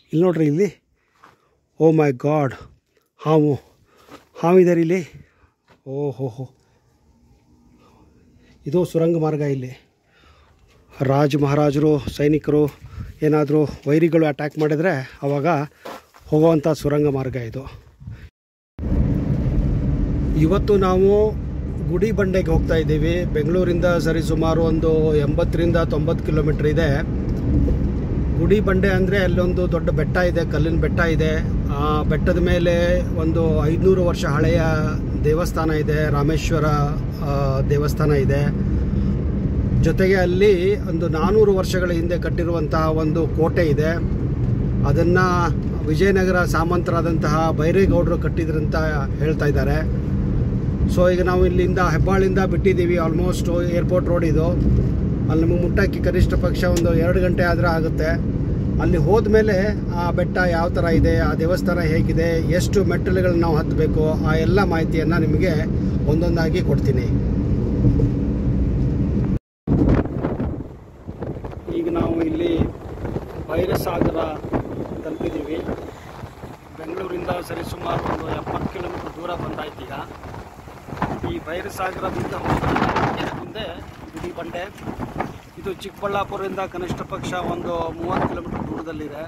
ಇಲ್ಲಿ ನೋಡ್ರಿ ಇಲ್ಲಿ ಓ ಮೈ ಗಾಡ್ ಹಾವು ಹಾವಿದ್ದಾರೆ ಇಲ್ಲಿ ಓಹೋ ಹೋ ಇದು ಸುರಂಗ ಮಾರ್ಗ ಇಲ್ಲಿ ರಾಜ ಮಹಾರಾಜರು ಸೈನಿಕರು ಏನಾದರೂ ವೈರಿಗಳು ಅಟ್ಯಾಕ್ ಮಾಡಿದರೆ ಆವಾಗ ಹೋಗುವಂಥ ಸುರಂಗ ಮಾರ್ಗ ಇದು ಇವತ್ತು ನಾವು ಗುಡಿ ಬಂಡೆಗೆ ಹೋಗ್ತಾ ಇದ್ದೀವಿ ಬೆಂಗಳೂರಿಂದ ಸರಿಸುಮಾರು ಒಂದು ಎಂಬತ್ತರಿಂದ ತೊಂಬತ್ತು ಕಿಲೋಮೀಟ್ರ್ ಇದೆ ಗುಡಿ ಬಂಡೆ ಅಂದರೆ ಅಲ್ಲೊಂದು ದೊಡ್ಡ ಬೆಟ್ಟ ಇದೆ ಕಲ್ಲಿನ ಬೆಟ್ಟ ಇದೆ ಆ ಬೆಟ್ಟದ ಮೇಲೆ ಒಂದು ಐದುನೂರು ವರ್ಷ ಹಳೆಯ ದೇವಸ್ಥಾನ ಇದೆ ರಾಮೇಶ್ವರ ಆ, ದೇವಸ್ಥಾನ ಇದೆ ಜೊತೆಗೆ ಅಲ್ಲಿ ಒಂದು ನಾನ್ನೂರು ವರ್ಷಗಳ ಹಿಂದೆ ಕಟ್ಟಿರುವಂತಹ ಒಂದು ಕೋಟೆ ಇದೆ ಅದನ್ನು ವಿಜಯನಗರ ಸಾಮಂತರಾದಂತಹ ಬೈರೇಗೌಡರು ಕಟ್ಟಿದ್ರಂತ ಹೇಳ್ತಾ ಇದ್ದಾರೆ ಸೊ ಈಗ ನಾವು ಇಲ್ಲಿಂದ ಹೆಬ್ಬಾಳಿಂದ ಬಿಟ್ಟಿದ್ದೀವಿ ಆಲ್ಮೋಸ್ಟ್ ಏರ್ಪೋರ್ಟ್ ರೋಡ್ ಇದು ಅಲ್ಲಿ ನಮಗೆ ಮುಟ್ಟಕ್ಕೆ ಕನಿಷ್ಠ ಪಕ್ಷ ಒಂದು ಎರಡು ಗಂಟೆ ಆದರೆ ಆಗುತ್ತೆ ಅಲ್ಲಿ ಹೋದ್ಮೇಲೆ ಆ ಬೆಟ್ಟ ಯಾವ ಥರ ಇದೆ ಆ ದೇವಸ್ಥಾನ ಹೇಗಿದೆ ಎಷ್ಟು ಮೆಟ್ಟಲುಗಳನ್ನ ನಾವು ಹತ್ತಬೇಕು ಆ ಎಲ್ಲ ಮಾಹಿತಿಯನ್ನು ನಿಮಗೆ ಒಂದೊಂದಾಗಿ ಕೊಡ್ತೀನಿ ಈಗ ನಾವು ಇಲ್ಲಿ ಭೈರಸಾಗರ ತಲುಪಿದ್ದೀವಿ ಬೆಂಗಳೂರಿಂದ ಸರಿಸುಮಾರು ಒಂದು ಎಪ್ಪತ್ತು ಕಿಲೋಮೀಟರ್ ದೂರ ಬಂದಾಯ್ತು ಈಗ ಈ ಭೈರಸಾಗರದಿಂದ ಹೋದ್ರೆ ಮುಂದೆ ಗುಡಿ ಬಂಡೆ ಇದು ಚಿಕ್ಕಬಳ್ಳಾಪುರದಿಂದ ಕನಿಷ್ಠ ಪಕ್ಷ ಒಂದು ಮೂವತ್ತು ಕಿಲೋಮೀಟರ್ ದೂರದಲ್ಲಿದೆ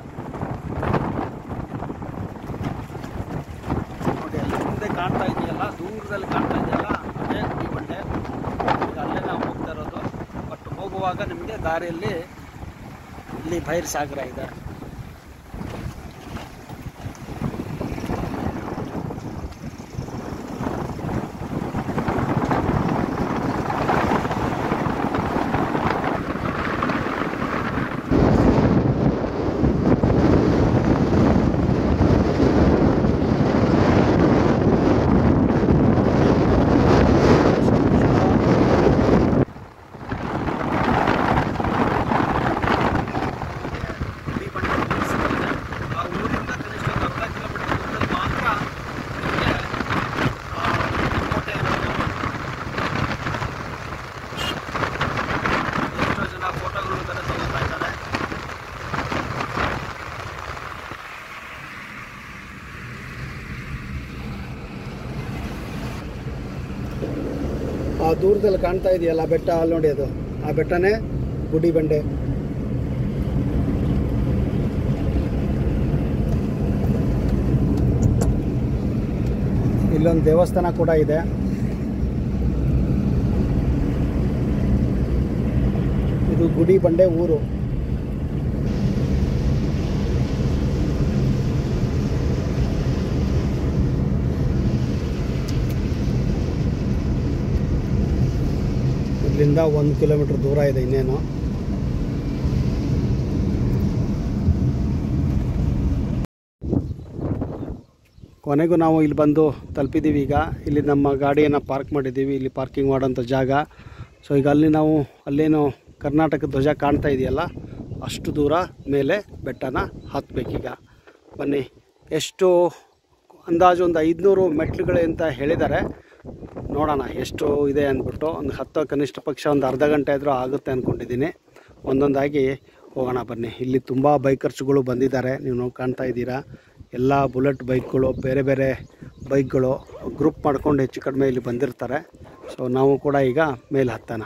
ನೋಡಿ ಅಲ್ಲಿ ಮುಂದೆ ಕಾಣ್ತಾ ಇದೆಯಲ್ಲ ದೂರದಲ್ಲಿ ಕಾಣ್ತಾ ಇದೆಯಲ್ಲ ಅದೇ ಗುಡಿ ಬಂಡೆ ಈಗ ಅಲ್ಲೇ ನಾವು ಹೋಗ್ತಾ ಇರೋದು ಬಟ್ ಹೋಗುವಾಗ ನಿಮಗೆ ದಾರಿಯಲ್ಲಿ ಇಲ್ಲಿ ಭೈರಸಾಗರ ಇದೆ ಗುಡಿ ಬಂಡೆ ನಿಲ್ಲಿಸಿದ್ರೆ ಆ ಊರಿಂದ ಕನಿಷ್ಠ ಒಂದು ಅರ್ಧ ಕಿಲೋಮೀಟರ್ ದೂರದಲ್ಲಿ ಮಾತ್ರ ನಿಮಗೆ ಆ, ಕೋಟೆ ಇರೋದು ಎಷ್ಟೋ ಜನ ಫೋಟೋಗಳು ಬೇರೆ ತಗೋತಾ ಇದ್ದಾರೆ ಆ ದೂರದಲ್ಲಿ ಕಾಣ್ತಾ ಇದೆಯಲ್ಲ ಬೆಟ್ಟ ಅಲ್ಲಿ ನೋಡಿ ಅದು ಆ ಬೆಟ್ಟನೇ ಗುಡಿ ಬಂಡೆ ಇಲ್ಲೊಂದು ದೇವಸ್ಥಾನ ಕೂಡ ಇದೆ ಇದು ಗುಡಿ ಬಂಡೆ ಊರು ಇಲ್ಲಿಂದ ಒಂದು ಕಿಲೋಮೀಟರ್ ದೂರ ಇದೆ ಇನ್ನೇನು ಕೊನೆಗೂ ನಾವು ಇಲ್ಲಿ ಬಂದು ತಲುಪಿದ್ದೀವಿ ಈಗ ಇಲ್ಲಿ ನಮ್ಮ ಗಾಡಿಯನ್ನು ಪಾರ್ಕ್ ಮಾಡಿದ್ದೀವಿ ಇಲ್ಲಿ ಪಾರ್ಕಿಂಗ್ ಮಾಡೋಂಥ ಜಾಗ ಸೊ ಈಗ ಅಲ್ಲಿ ನಾವು ಅಲ್ಲೇನು ಕರ್ನಾಟಕ ಧ್ವಜ ಕಾಣ್ತಾ ಇದೆಯಲ್ಲ ಅಷ್ಟು ದೂರ ಮೇಲೆ ಬೆಟ್ಟನ ಹತ್ತಬೇಕೀಗ ಬನ್ನಿ ಎಷ್ಟು ಅಂದಾಜು ಒಂದು ಐದುನೂರು ಮೆಟ್ಲುಗಳು ಅಂತ ಹೇಳಿದ್ದಾರೆ ನೋಡೋಣ ಎಷ್ಟು ಇದೆ ಅಂದ್ಬಿಟ್ಟು ಒಂದು ಹತ್ತು ಕನಿಷ್ಠ ಪಕ್ಷ ಒಂದು ಅರ್ಧ ಗಂಟೆ ಆದರೂ ಆಗುತ್ತೆ ಅಂದ್ಕೊಂಡಿದ್ದೀನಿ ಒಂದೊಂದಾಗಿ ಹೋಗೋಣ ಬನ್ನಿ ಇಲ್ಲಿ ತುಂಬ ಬೈಕರ್ಸ್ಗಳು ಬಂದಿದ್ದಾರೆ ನೀವು ನೋಡಿ ಕಾಣ್ತಾ ಇದ್ದೀರಾ ಎಲ್ಲ ಬುಲೆಟ್ ಬೈಕ್ಗಳು ಬೇರೆ ಬೇರೆ ಬೈಕ್ಗಳು ಗ್ರೂಪ್ ಮಾಡ್ಕೊಂಡು ಹೆಚ್ಚು ಕಡಿಮೆ ಇಲ್ಲಿ ಬಂದಿರ್ತಾರೆ ಸೊ ನಾವು ಕೂಡ ಈಗ ಮೇಲೆ ಹತ್ತೋಣ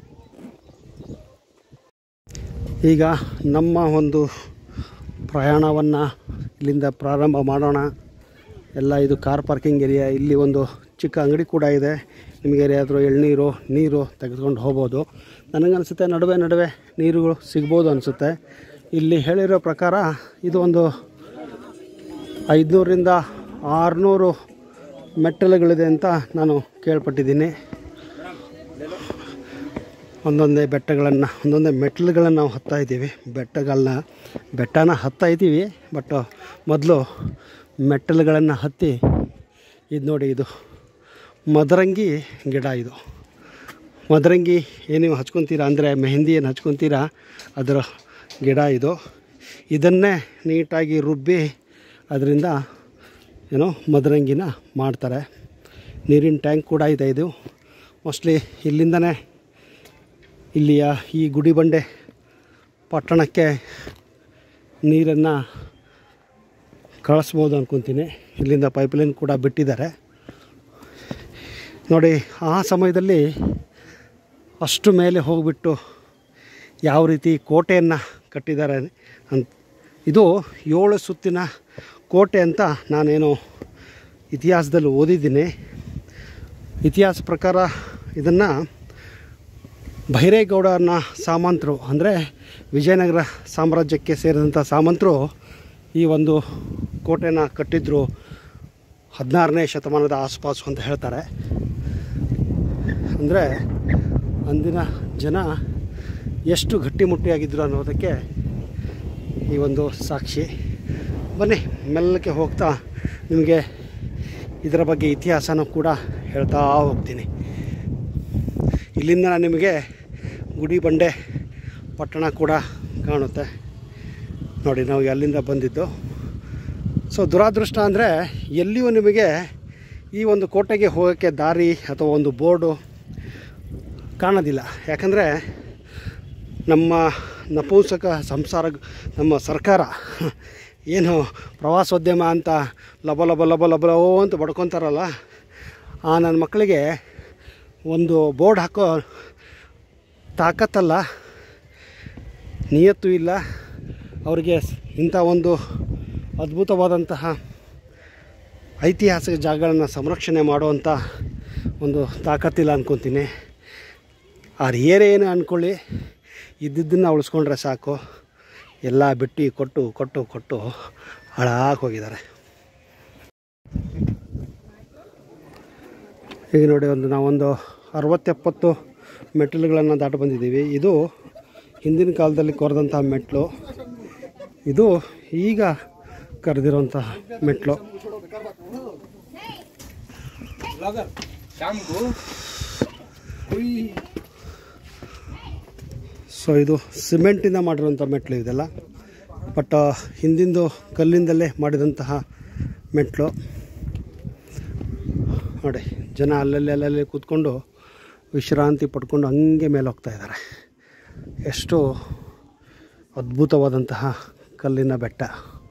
ಈಗ ನಮ್ಮ ಒಂದು ಪ್ರಯಾಣವನ್ನು ಇಲ್ಲಿಂದ ಪ್ರಾರಂಭ ಮಾಡೋಣ ಎಲ್ಲ ಇದು ಕಾರ್ ಪಾರ್ಕಿಂಗ್ ಏರಿಯಾ ಇಲ್ಲಿ ಒಂದು ಚಿಕ್ಕ ಅಂಗಡಿ ಕೂಡ ಇದೆ ನಿಮಗೆ ಯಾರಾದರೂ ಎಳ್ನೀರು ನೀರು ತೆಗೆದುಕೊಂಡು ಹೋಗ್ಬೋದು ನನಗನ್ಸುತ್ತೆ ನಡುವೆ ನಡುವೆ ನೀರುಗಳು ಸಿಗ್ಬೋದು ಅನಿಸುತ್ತೆ ಇಲ್ಲಿ ಹೇಳಿರೋ ಪ್ರಕಾರ ಇದು ಒಂದು ಐದುನೂರಿಂದ ಆರುನೂರು ಮೆಟ್ಟಲುಗಳಿದೆ ಅಂತ ನಾನು ಕೇಳ್ಪಟ್ಟಿದ್ದೀನಿ ಒಂದೊಂದೇ ಬೆಟ್ಟಗಳನ್ನು ಒಂದೊಂದೇ ಮೆಟ್ಟಲುಗಳನ್ನು ನಾವು ಹತ್ತಾ ಇದ್ದೀವಿ ಬೆಟ್ಟಗಳನ್ನ ಬೆಟ್ಟನ ಹತ್ತಾ ಇದ್ದೀವಿ ಬಟ್ ಮೊದಲು ಮೆಟ್ಟಲುಗಳನ್ನು ಹತ್ತಿ ಇದು ನೋಡಿ ಇದು ಮದರಂಗಿ ಗಿಡ ಇದು ಮದರಂಗಿ ಏನು ನೀವು ಹಚ್ಕೊತೀರಾ ಅಂದರೆ ಮೆಹಂದಿ ಏನು ಹಚ್ಕೊತೀರಾ ಅದರ ಗಿಡ ಇದು ಇದನ್ನೇ ನೀಟಾಗಿ ರುಬ್ಬಿ ಅದರಿಂದ ಏನೋ ಮದರಂಗಿನ ಮಾಡ್ತಾರೆ ನೀರಿನ ಟ್ಯಾಂಕ್ ಕೂಡ ಇದೆ ಇದು ಮೋಸ್ಟ್ಲಿ ಇಲ್ಲಿಂದನೇ ಇಲ್ಲಿಯ ಈ ಗುಡಿಬಂಡೆ ಪಟ್ಟಣಕ್ಕೆ ನೀರನ್ನು ಕಳಿಸ್ಬೋದು ಅಂದ್ಕೊತೀನಿ ಇಲ್ಲಿಂದ ಪೈಪ್ಲೈನ್ ಕೂಡ ಬಿಟ್ಟಿದ್ದಾರೆ ನೋಡಿ ಆ ಸಮಯದಲ್ಲಿ ಅಷ್ಟು ಮೇಲೆ ಹೋಗಿಬಿಟ್ಟು ಯಾವ ರೀತಿ ಕೋಟೆಯನ್ನು ಕಟ್ಟಿದ್ದಾರೆ ಅಂತ ಇದು ಏಳು ಸುತ್ತಿನ ಕೋಟೆ ಅಂತ ನಾನೇನು ಇತಿಹಾಸದಲ್ಲಿ ಓದಿದ್ದೀನಿ ಇತಿಹಾಸ ಪ್ರಕಾರ ಇದನ್ನು ಭೈರೇಗೌಡನ ಸಾಮಂತರು ಅಂದರೆ ವಿಜಯನಗರ ಸಾಮ್ರಾಜ್ಯಕ್ಕೆ ಸೇರಿದಂಥ ಸಾಮಂತರು ಈ ಒಂದು ಕೋಟೆನ ಕಟ್ಟಿದ್ರು ಹದಿನಾರನೇ ಶತಮಾನದ ಆಸುಪಾಸು ಅಂತ ಹೇಳ್ತಾರೆ ಅಂದರೆ ಅಂದಿನ ಜನ ಎಷ್ಟು ಗಟ್ಟಿಮುಟ್ಟಿಯಾಗಿದ್ದರು ಅನ್ನೋದಕ್ಕೆ ಈ ಒಂದು ಸಾಕ್ಷಿ ಬನ್ನಿ ಮೆಲ್ಲಕ್ಕೆ ಹೋಗ್ತಾ ನಿಮಗೆ ಇದರ ಬಗ್ಗೆ ಇತಿಹಾಸನೂ ಕೂಡ ಹೇಳ್ತಾ ಹೋಗ್ತೀನಿ ಇಲ್ಲಿಂದ ನಾನು ನಿಮಗೆ ಗುಡಿ ಬಂಡೆ ಪಟ್ಟಣ ಕೂಡ ಕಾಣುತ್ತೆ ನೋಡಿ ನಾವು ಅಲ್ಲಿಂದ ಬಂದಿದ್ದು ಸೊ ದುರಾದೃಷ್ಟ ಅಂದರೆ ಎಲ್ಲಿಯೂ ನಿಮಗೆ ಈ ಒಂದು ಕೋಟೆಗೆ ಹೋಗೋಕ್ಕೆ ದಾರಿ ಅಥವಾ ಒಂದು ಬೋರ್ಡು ಕಾಣೋದಿಲ್ಲ ಯಾಕಂದರೆ ನಮ್ಮ ನಪುಂಸಕ ಸಂಸಾರ ನಮ್ಮ ಸರ್ಕಾರ ಏನು ಪ್ರವಾಸೋದ್ಯಮ ಅಂತ ಲಬ ಲಬ ಲಬ ಲಬ ಲಬೋ ಅಂತ ಬಡ್ಕೊತಾರಲ್ಲ ಆ ನನ್ನ ಮಕ್ಕಳಿಗೆ ಒಂದು ಬೋರ್ಡ್ ಹಾಕೋ ತಾಕತ್ತಲ್ಲ ನಿಯತ್ತು ಇಲ್ಲ ಅವರಿಗೆ ಇಂಥ ಒಂದು ಅದ್ಭುತವಾದಂತಹ ಐತಿಹಾಸಿಕ ಜಾಗಗಳನ್ನು ಸಂರಕ್ಷಣೆ ಮಾಡುವಂಥ ಒಂದು ತಾಕತ್ತಿಲ್ಲ ಅಂದ್ಕೊತೀನಿ ಅವ್ರು ಏನೇನು ಅಂದ್ಕೊಳ್ಳಿ ಇದ್ದಿದ್ದನ್ನು ಉಳಿಸ್ಕೊಂಡ್ರೆ ಸಾಕು ಎಲ್ಲ ಬಿಟ್ಟು ಕೊಟ್ಟು ಕೊಟ್ಟು ಕೊಟ್ಟು ಹಾಳಾಗಿ ಹೋಗಿದ್ದಾರೆ ಈಗ ನೋಡಿ ಒಂದು ನಾವೊಂದು ಅರವತ್ತೆಪ್ಪತ್ತು ಮೆಟ್ಟಿಲುಗಳನ್ನು ದಾಟಿ ಬಂದಿದ್ದೀವಿ ಇದು ಹಿಂದಿನ ಕಾಲದಲ್ಲಿ ಕೊರೆದಂಥ ಮೆಟ್ಲು ಇದು ಈಗ ಕರೆದಿರುವಂತಹ ಮೆಟ್ಲು ಸೊ ಇದು ಸಿಮೆಂಟಿಂದ ಮಾಡಿರುವಂಥ ಮೆಟ್ಲು ಇದೆಲ್ಲ ಬಟ್ ಹಿಂದಿಂದು ಕಲ್ಲಿಂದಲೇ ಮಾಡಿದಂತಹ ಮೆಟ್ಲು ನೋಡಿ ಜನ ಅಲ್ಲಲ್ಲಿ ಅಲ್ಲಲ್ಲಿ ಕೂತ್ಕೊಂಡು ವಿಶ್ರಾಂತಿ ಪಡ್ಕೊಂಡು ಹಂಗೆ ಮೇಲೆ ಹೋಗ್ತಾ ಇದ್ದಾರೆ ಎಷ್ಟು ಅದ್ಭುತವಾದಂತಹ ಕಲ್ಲಿನ ಬೆಟ್ಟ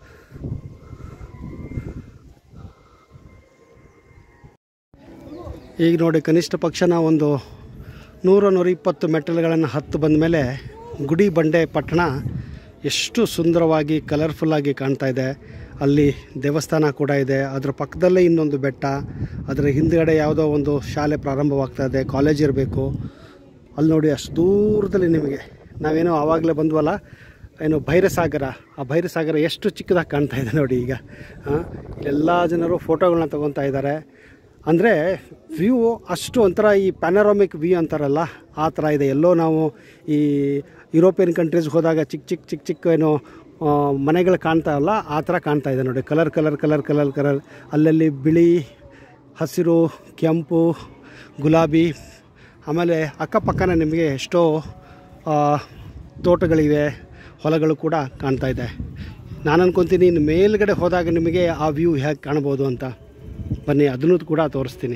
ಈಗ ನೋಡಿ ಕನಿಷ್ಠ ಪಕ್ಷನ ಒಂದು ನೂರ ನೂರ ಇಪ್ಪತ್ತು ಮೆಟ್ಟಲುಗಳನ್ನು ಹತ್ತು ಬಂದ ಮೇಲೆ ಗುಡಿ ಬಂಡೆ ಪಟ್ಟಣ ಎಷ್ಟು ಸುಂದರವಾಗಿ ಕಲರ್ಫುಲ್ಲಾಗಿ ಕಾಣ್ತಾ ಇದೆ ಅಲ್ಲಿ ದೇವಸ್ಥಾನ ಕೂಡ ಇದೆ ಅದರ ಪಕ್ಕದಲ್ಲೇ ಇನ್ನೊಂದು ಬೆಟ್ಟ ಅದರ ಹಿಂದುಗಡೆ ಯಾವುದೋ ಒಂದು ಶಾಲೆ ಪ್ರಾರಂಭವಾಗ್ತಾ ಇದೆ ಕಾಲೇಜ್ ಇರಬೇಕು ಅಲ್ಲಿ ನೋಡಿ ಅಷ್ಟು ದೂರದಲ್ಲಿ ನಿಮಗೆ ನಾವೇನೋ ಆವಾಗಲೇ ಬಂದ್ವಲ್ಲ ಏನು ಭೈರಸಾಗರ ಆ ಭೈರಸಾಗರ ಎಷ್ಟು ಚಿಕ್ಕದಾಗಿ ಕಾಣ್ತಾ ಇದೆ ನೋಡಿ ಈಗ ಎಲ್ಲ ಜನರು ಫೋಟೋಗಳನ್ನ ತೊಗೊತಾ ಇದ್ದಾರೆ ಅಂದರೆ ವ್ಯೂ ಅಷ್ಟು ಒಂಥರ ಈ ಪ್ಯಾನರಾಮಿಕ್ ವ್ಯೂ ಅಂತಾರಲ್ಲ ಆ ಥರ ಇದೆ ಎಲ್ಲೋ ನಾವು ಈ ಯುರೋಪಿಯನ್ ಕಂಟ್ರೀಸ್ಗೆ ಹೋದಾಗ ಚಿಕ್ಕ ಚಿಕ್ಕ ಚಿಕ್ಕ ಚಿಕ್ಕ ಏನು ಆ, ಮನೆಗಳು ಕಾಣ್ತಾವಲ್ಲ ಆ ಥರ ಕಾಣ್ತಾ ಇದೆ ನೋಡಿ colour colour colour colour colour ಅಲ್ಲಲ್ಲಿ ಬಿಳಿ ಹಸಿರು ಕೆಂಪು ಗುಲಾಬಿ ಆಮೇಲೆ ಅಕ್ಕಪಕ್ಕನೇ ನಿಮಗೆ ಎಷ್ಟೋ ಆ, ತೋಟಗಳಿವೆ ಹೊಲಗಳು ಕೂಡ ಕಾಣ್ತಾ ಇದೆ ನಾನು ಅನ್ಕೊತೀನಿ ಇನ್ನು ಮೇಲ್ಗಡೆ ಹೋದಾಗ ನಿಮಗೆ ಆ ವ್ಯೂ ಹೇಗೆ ಕಾಣ್ಬೋದು ಅಂತ ಬನ್ನಿ ಅದನ್ನು ಕೂಡ ತೋರಿಸ್ತೀನಿ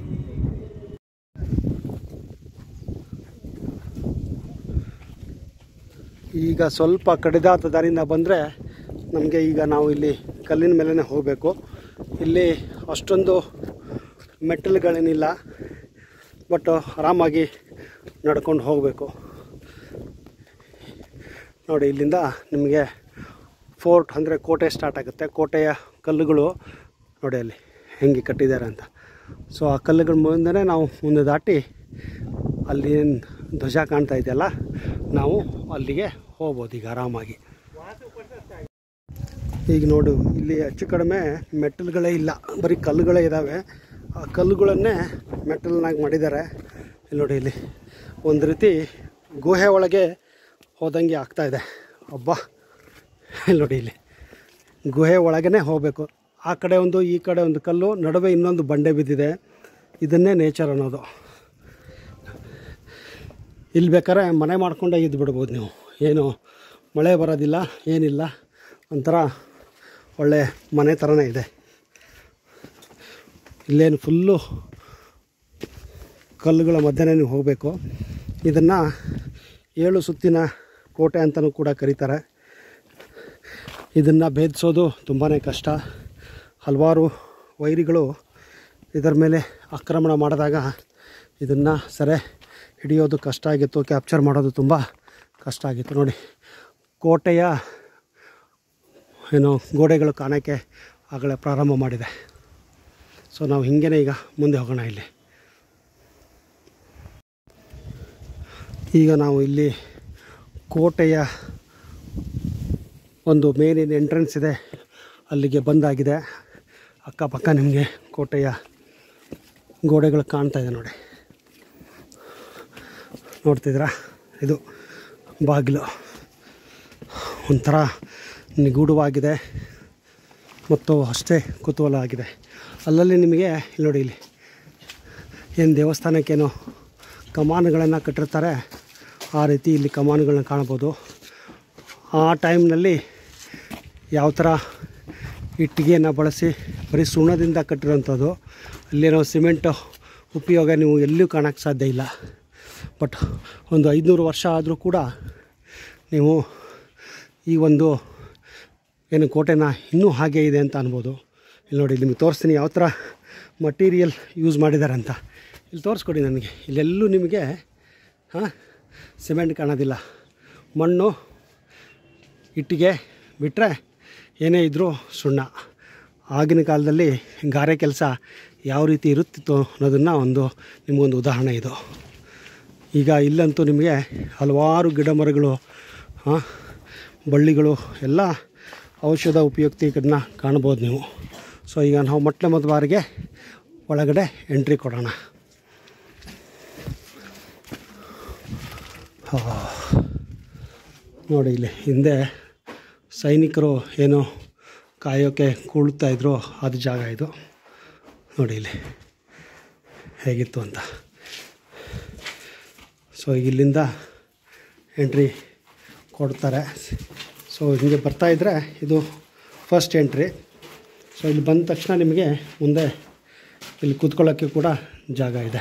ಈಗ ಸ್ವಲ್ಪ ಕಡಿದಾದ ದಾರಿಯಿಂದ ಬಂದರೆ ನಮಗೆ ಈಗ ನಾವು ಇಲ್ಲಿ ಕಲ್ಲಿನ ಮೇಲೇ ಹೋಗಬೇಕು ಇಲ್ಲಿ ಅಷ್ಟೊಂದು ಮೆಟ್ಟಲುಗಳೇನಿಲ್ಲ ಬಟ್ ಆರಾಮಾಗಿ ನಡ್ಕೊಂಡು ಹೋಗಬೇಕು ನೋಡಿ ಇಲ್ಲಿಂದ ನಿಮಗೆ ಫೋರ್ಟ್ ಅಂದರೆ ಕೋಟೆ ಸ್ಟಾರ್ಟ್ ಆಗುತ್ತೆ ಕೋಟೆಯ ಕಲ್ಲುಗಳು ನೋಡಿ ಅಲ್ಲಿ ಹೆಂಗೆ ಕಟ್ಟಿದ್ದಾರೆ ಅಂತ ಸೊ ಆ ಕಲ್ಲುಗಳ ಮುಂದೆ ನಾವು ಮುಂದೆ ದಾಟಿ ಅಲ್ಲಿ ಏನ್ ಧ್ವಜ ಕಾಣ್ತಾ ಇದೆಯಲ್ಲ ನಾವು ಅಲ್ಲಿಗೆ ಹೋಗ್ಬೋದು ಈಗ ಆರಾಮಾಗಿ ಈಗ ನೋಡು ಇಲ್ಲಿ ಹೆಚ್ಚು ಕಡಿಮೆ ಮೆಟ್ಟಲುಗಳೇ ಇಲ್ಲ ಬರೀ ಕಲ್ಲುಗಳೇ ಇದ್ದಾವೆ ಆ ಕಲ್ಲುಗಳನ್ನೇ ಮೆಟ್ಟಲ್ನಾಗಿ ಮಾಡಿದ್ದಾರೆ ಇಲ್ಲಿ ನೋಡಿ ಇಲ್ಲಿ ಒಂದು ರೀತಿ ಗುಹೆ ಒಳಗೆ ಹೋದಂಗೆ ಆಗ್ತಾ ಇದೆ ಅಬ್ಬಾ ಇಲ್ಲಿ ನೋಡಿ ಇಲ್ಲಿ ಗುಹೆ ಒಳಗೇ ಹೋಗಬೇಕು ಆ ಕಡೆ ಒಂದು ಈ ಕಡೆ ಒಂದು ಕಲ್ಲು ನಡುವೆ ಇನ್ನೊಂದು ಬಂಡೆ ಬಿದ್ದಿದೆ ಇದನ್ನೇ ನೇಚರ್ ಅನ್ನೋದು ಇಲ್ಲಿ ಬೇಕಾದ್ರೆ ಮನೆ ಮಾಡ್ಕೊಂಡೇ ಇದ್ದು ಬಿಡ್ಬೋದು ನೀವು ಏನು ಮಳೆ ಬರೋದಿಲ್ಲ ಏನಿಲ್ಲ ಒಂಥರ ಒಳ್ಳೆ ಮನೆ ಥರನೇ ಇದೆ ಇಲ್ಲೇನು ಫುಲ್ಲು ಕಲ್ಲುಗಳ ಮಧ್ಯೆ ನೀವು ಹೋಗಬೇಕು ಇದನ್ನು ಏಳು ಸುತ್ತಿನ ಕೋಟೆ ಅಂತಲೂ ಕೂಡ ಕರೀತಾರೆ ಇದನ್ನು ಭೇದಿಸೋದು ತುಂಬಾ ಕಷ್ಟ ಹಲವಾರು ವೈರಿಗಳು ಇದರ ಮೇಲೆ ಆಕ್ರಮಣ ಮಾಡಿದಾಗ ಇದನ್ನು ಸೆರೆ ಹಿಡಿಯೋದು ಕಷ್ಟ ಆಗಿತ್ತು ಕ್ಯಾಪ್ಚರ್ ಮಾಡೋದು ತುಂಬ ಕಷ್ಟ ಆಗಿತ್ತು ನೋಡಿ ಕೋಟೆಯ ಏನು ಗೋಡೆಗಳು ಕಾಣೋಕ್ಕೆ ಆಗಲೇ ಪ್ರಾರಂಭ ಮಾಡಿದೆ ಸೊ ನಾವು ಹಿಂಗೇ ಈಗ ಮುಂದೆ ಹೋಗೋಣ ಇಲ್ಲಿ ಈಗ ನಾವು ಇಲ್ಲಿ ಕೋಟೆಯ ಒಂದು ಮೇಲಿನ ಎಂಟ್ರೆನ್ಸ್ ಇದೆ ಅಲ್ಲಿಗೆ ಬಂದಾಗಿದೆ ಅಕ್ಕಪಕ್ಕ ನಿಮಗೆ ಕೋಟೆಯ ಗೋಡೆಗಳು ಕಾಣ್ತಾ ಇದೆ ನೋಡಿ ನೋಡ್ತಿದ್ದೀರಾ ಇದು ಬಾಗಿಲು ಒಂಥರ ನಿಗೂಢವಾಗಿದೆ ಮತ್ತು ಅಷ್ಟೇ ಕುತೂಹಲ ಆಗಿದೆ ಅಲ್ಲಲ್ಲಿ ನಿಮಗೆ ಇಲ್ಲಿ ನೋಡಿ ಇಲ್ಲಿ ಏನು ದೇವಸ್ಥಾನಕ್ಕೇನು ಕಮಾನುಗಳನ್ನು ಕಟ್ಟಿರ್ತಾರೆ ಆ ರೀತಿ ಇಲ್ಲಿ ಕಮಾನುಗಳನ್ನ ಕಾಣ್ಬೋದು ಆ ಟೈಮ್ನಲ್ಲಿ ಯಾವ ಥರ ಇಟ್ಟಿಗೆಯನ್ನು ಬಳಸಿ ಬರೀ ಸುಣ್ಣದಿಂದ ಕಟ್ಟಿರೋಂಥದ್ದು ಅಲ್ಲೇನೋ ಸಿಮೆಂಟು ಉಪಯೋಗ ನೀವು ಎಲ್ಲೂ ಕಾಣೋಕ್ಕೆ ಸಾಧ್ಯ ಇಲ್ಲ ಬಟ್ ಒಂದು ಐದುನೂರು ವರ್ಷ ಆದರೂ ಕೂಡ ನೀವು ಈ ಒಂದು ಏನು ಕೋಟೆನ ಇನ್ನೂ ಹಾಗೆ ಇದೆ ಅಂತ ಅನ್ಬೋದು ಇಲ್ಲಿ ನೋಡಿ ನಿಮಗೆ ತೋರಿಸ್ತೀನಿ ಯಾವ ಥರ ಮಟೀರಿಯಲ್ ಯೂಸ್ ಮಾಡಿದ್ದಾರೆ ಅಂತ ಇಲ್ಲಿ ತೋರಿಸ್ಕೊಡಿ ನನಗೆ ಇಲ್ಲೆಲ್ಲೂ ನಿಮಗೆ ಹಾಂ ಸಿಮೆಂಟ್ ಕಾಣೋದಿಲ್ಲ ಮಣ್ಣು ಇಟ್ಟಿಗೆ ಬಿಟ್ಟರೆ ಏನೇ ಇದ್ದರೂ ಸುಣ್ಣ ಆಗಿನ ಕಾಲದಲ್ಲಿ ಗಾರೆ ಕೆಲಸ ಯಾವ ರೀತಿ ಇರುತ್ತಿತ್ತು ಅನ್ನೋದನ್ನು ಒಂದು ನಿಮಗೊಂದು ಉದಾಹರಣೆ ಇದು ಈಗ ಇಲ್ಲಂತೂ ನಿಮಗೆ ಹಲವಾರು ಗಿಡ ಮರಗಳು ಹಾಂ ಬಳ್ಳಿಗಳು ಎಲ್ಲ ಔಷಧ ಉಪಯುಕ್ತಿಗಳನ್ನ ಕಾಣ್ಬೋದು ನೀವು ಸೊ ಈಗ ನಾವು ಮೊಟ್ಟ ಮೊದಲ ಬಾರಿಗೆ ಒಳಗಡೆ ಎಂಟ್ರಿ ಕೊಡೋಣ ಹಾ. ನೋಡಿ ಇಲ್ಲಿ ಹಿಂದೆ ಸೈನಿಕರು ಏನು ಕಾಯೋಕ್ಕೆ ಕೂಳ್ತಾ ಇದ್ರು ಅದು ಜಾಗ ಇದು ನೋಡಿ ಇಲ್ಲಿ ಹೇಗಿತ್ತು ಅಂತ ಸೊ ಈಗ ಇಲ್ಲಿಂದ ಎಂಟ್ರಿ ಕೊಡ್ತಾರೆ ಸೊ ಹಿಂಗೆ ಬರ್ತಾ ಇದ್ದರೆ ಇದು ಫಸ್ಟ್ ಎಂಟ್ರಿ ಸೊ ಇಲ್ಲಿ ಬಂದ ತಕ್ಷಣ ನಿಮಗೆ ಮುಂದೆ ಇಲ್ಲಿ ಕೂತ್ಕೊಳ್ಳೋಕ್ಕೆ ಕೂಡ ಜಾಗ ಇದೆ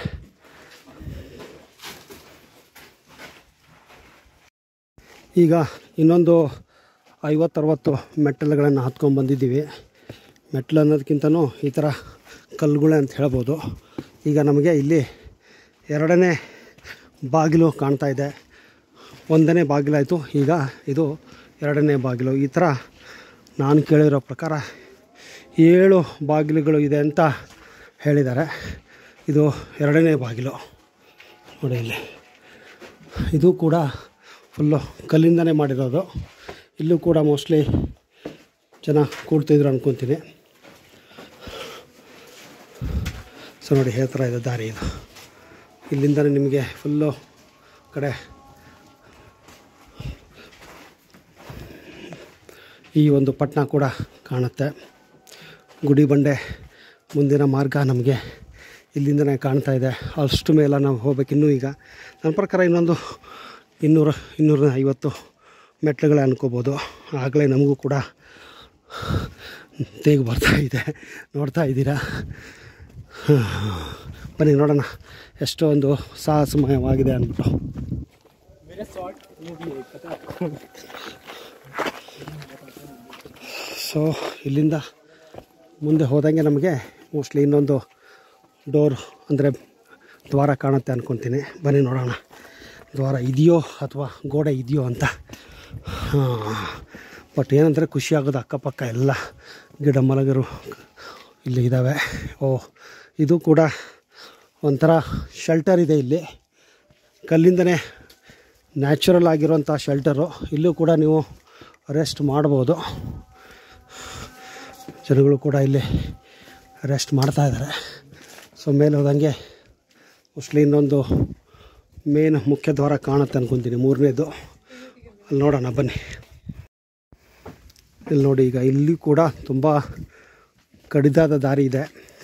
ಈಗ ಇನ್ನೊಂದು ಐವತ್ತರವತ್ತು ಮೆಟ್ಟಲುಗಳನ್ನು ಹತ್ಕೊಂಡು ಬಂದಿದ್ದೀವಿ ಮೆಟ್ಲು ಅನ್ನೋದಕ್ಕಿಂತನೂ ಈ ಥರ ಕಲ್ಲುಗಳೇ ಅಂತ ಹೇಳ್ಬೋದು ಈಗ ನಮಗೆ ಇಲ್ಲಿ ಎರಡನೇ ಬಾಗಿಲು ಕಾಣ್ತಾ ಇದೆ ಒಂದನೇ ಬಾಗಿಲಾಯಿತು ಈಗ ಇದು ಎರಡನೇ ಬಾಗಿಲು ಈ ಥರ ನಾನು ಕೇಳಿರೋ ಪ್ರಕಾರ ಏಳು ಬಾಗಿಲುಗಳು ಇದೆ ಅಂತ ಹೇಳಿದ್ದಾರೆ ಇದು ಎರಡನೇ ಬಾಗಿಲು ನೋಡಿ ಇಲ್ಲಿ ಇದು ಕೂಡ ಫುಲ್ಲು ಕಲ್ಲಿಂದನೇ ಮಾಡಿರೋದು ಇಲ್ಲೂ ಕೂಡ ಮೋಸ್ಟ್ಲಿ ಜನ ಕೂಡ್ತಿದ್ರು ಅನ್ಕೊತೀನಿ ಸೊ ನೋಡಿ ಯಾವ ಥರ ಇದೆ ದಾರಿ ಇದು ಇಲ್ಲಿಂದನೇ ನಿಮಗೆ ಫುಲ್ಲು ಕಡೆ ಈ ಒಂದು ಪಟ್ಟಣ ಕೂಡ ಕಾಣುತ್ತೆ ಗುಡಿ ಬಂಡೆ ಮುಂದಿನ ಮಾರ್ಗ ನಮಗೆ ಇಲ್ಲಿಂದನೇ ಕಾಣ್ತಾ ಇದೆ ಅಷ್ಟು ಮೇಲೆ ನಾವು ಹೋಗ್ಬೇಕು ಇನ್ನೂ ಈಗ ನನ್ನ ಪ್ರಕಾರ ಇನ್ನೊಂದು ಇನ್ನೂರು ಇನ್ನೂರ ಐವತ್ತು ಮೆಟ್ಲುಗಳೇ ಅನ್ಕೋಬೋದು ಆಗಲೇ ನಮಗೂ ಕೂಡ ತೇಗು ಬರ್ತಾ ಇದೆ ನೋಡ್ತಾ ಇದ್ದೀರಾ ಬನ್ನಿ ನೋಡೋಣ ಎಷ್ಟೊಂದು ಸಾಹಸಮಯವಾಗಿದೆ ಅಂದ್ಬಿಟ್ಟು ಸೊ ಇಲ್ಲಿಂದ ಮುಂದೆ ಹೋದಂಗೆ ನಮಗೆ ಮೋಸ್ಟ್ಲಿ ಇನ್ನೊಂದು ಡೋರ್ ಅಂದರೆ ದ್ವಾರ ಕಾಣುತ್ತೆ ಅಂದ್ಕೊತೀನಿ ಬನ್ನಿ ನೋಡೋಣ ದ್ವಾರ ಇದೆಯೋ ಅಥವಾ ಗೋಡೆ ಇದೆಯೋ ಅಂತ ಬಟ್ ಏನಂದರೆ ಖುಷಿ ಆಗೋದು ಅಕ್ಕಪಕ್ಕ ಎಲ್ಲ ಗಿಡ ಮರಗರು ಇಲ್ಲಿ ಇದ್ದಾವೆ ಓ ಇದು ಕೂಡ ಒಂಥರ ಶೆಲ್ಟರ್ ಇದೆ ಇಲ್ಲಿ ಕಲ್ಲಿಂದನೇ ನ್ಯಾಚುರಲ್ ಆಗಿರೋಂಥ ಶೆಲ್ಟರು ಇಲ್ಲೂ ಕೂಡ ನೀವು ರೆಸ್ಟ್ ಮಾಡ್ಬೋದು ಜನಗಳು ಕೂಡ ಇಲ್ಲಿ ರೆಸ್ಟ್ ಮಾಡ್ತಾ ಇದ್ದಾರೆ ಸೊ ಮೇಲೆ ಹೋದಂಗೆ ಮೋಸ್ಟ್ಲಿ ಇನ್ನೊಂದು ಮೇನ್ ಮುಖ್ಯ ದ್ವಾರ ಕಾಣುತ್ತೆ ಅನ್ಕೊತೀನಿ ಮೂರನೇದು ಅಲ್ಲಿ ನೋಡೋಣ ಬನ್ನಿ ಇಲ್ಲಿ ನೋಡಿ ಈಗ ಇಲ್ಲಿ ಕೂಡ ತುಂಬ ಕಡಿದಾದ ದಾರಿ ಇದೆ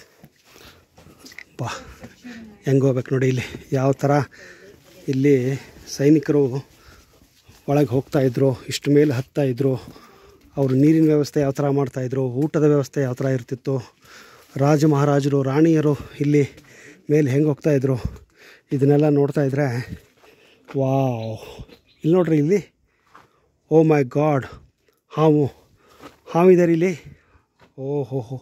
ಬಾ ಹೆಂಗೆ ಹೋಗ್ಬೇಕು ನೋಡಿ ಇಲ್ಲಿ ಯಾವ ಥರ ಇಲ್ಲಿ ಸೈನಿಕರು ಒಳಗೆ ಹೋಗ್ತಾಯಿದ್ರು ಇಷ್ಟು ಮೇಲೆ ಹತ್ತಾಯಿದ್ರು ಅವರು ನೀರಿನ ವ್ಯವಸ್ಥೆ ಯಾವ ಥರ ಮಾಡ್ತಾಯಿದ್ರು ಊಟದ ವ್ಯವಸ್ಥೆ ಯಾವ ಥರ ಇರ್ತಿತ್ತು ರಾಜ ಮಹಾರಾಜರು ರಾಣಿಯರು ಇಲ್ಲಿ ಮೇಲೆ ಹೆಂಗೆ ಹೋಗ್ತಾಯಿದ್ರು ಇದನ್ನೆಲ್ಲ ನೋಡ್ತಾ ಇದ್ದರೆ ವಾವ್ ಇಲ್ಲಿ ನೋಡ್ರಿ ಇಲ್ಲಿ ಓ ಮೈ ಗಾಡ್ ಹಾವು ಹಾವಿದ್ದಾರೆ ಇಲ್ಲಿ ಓಹೋ ಹೋ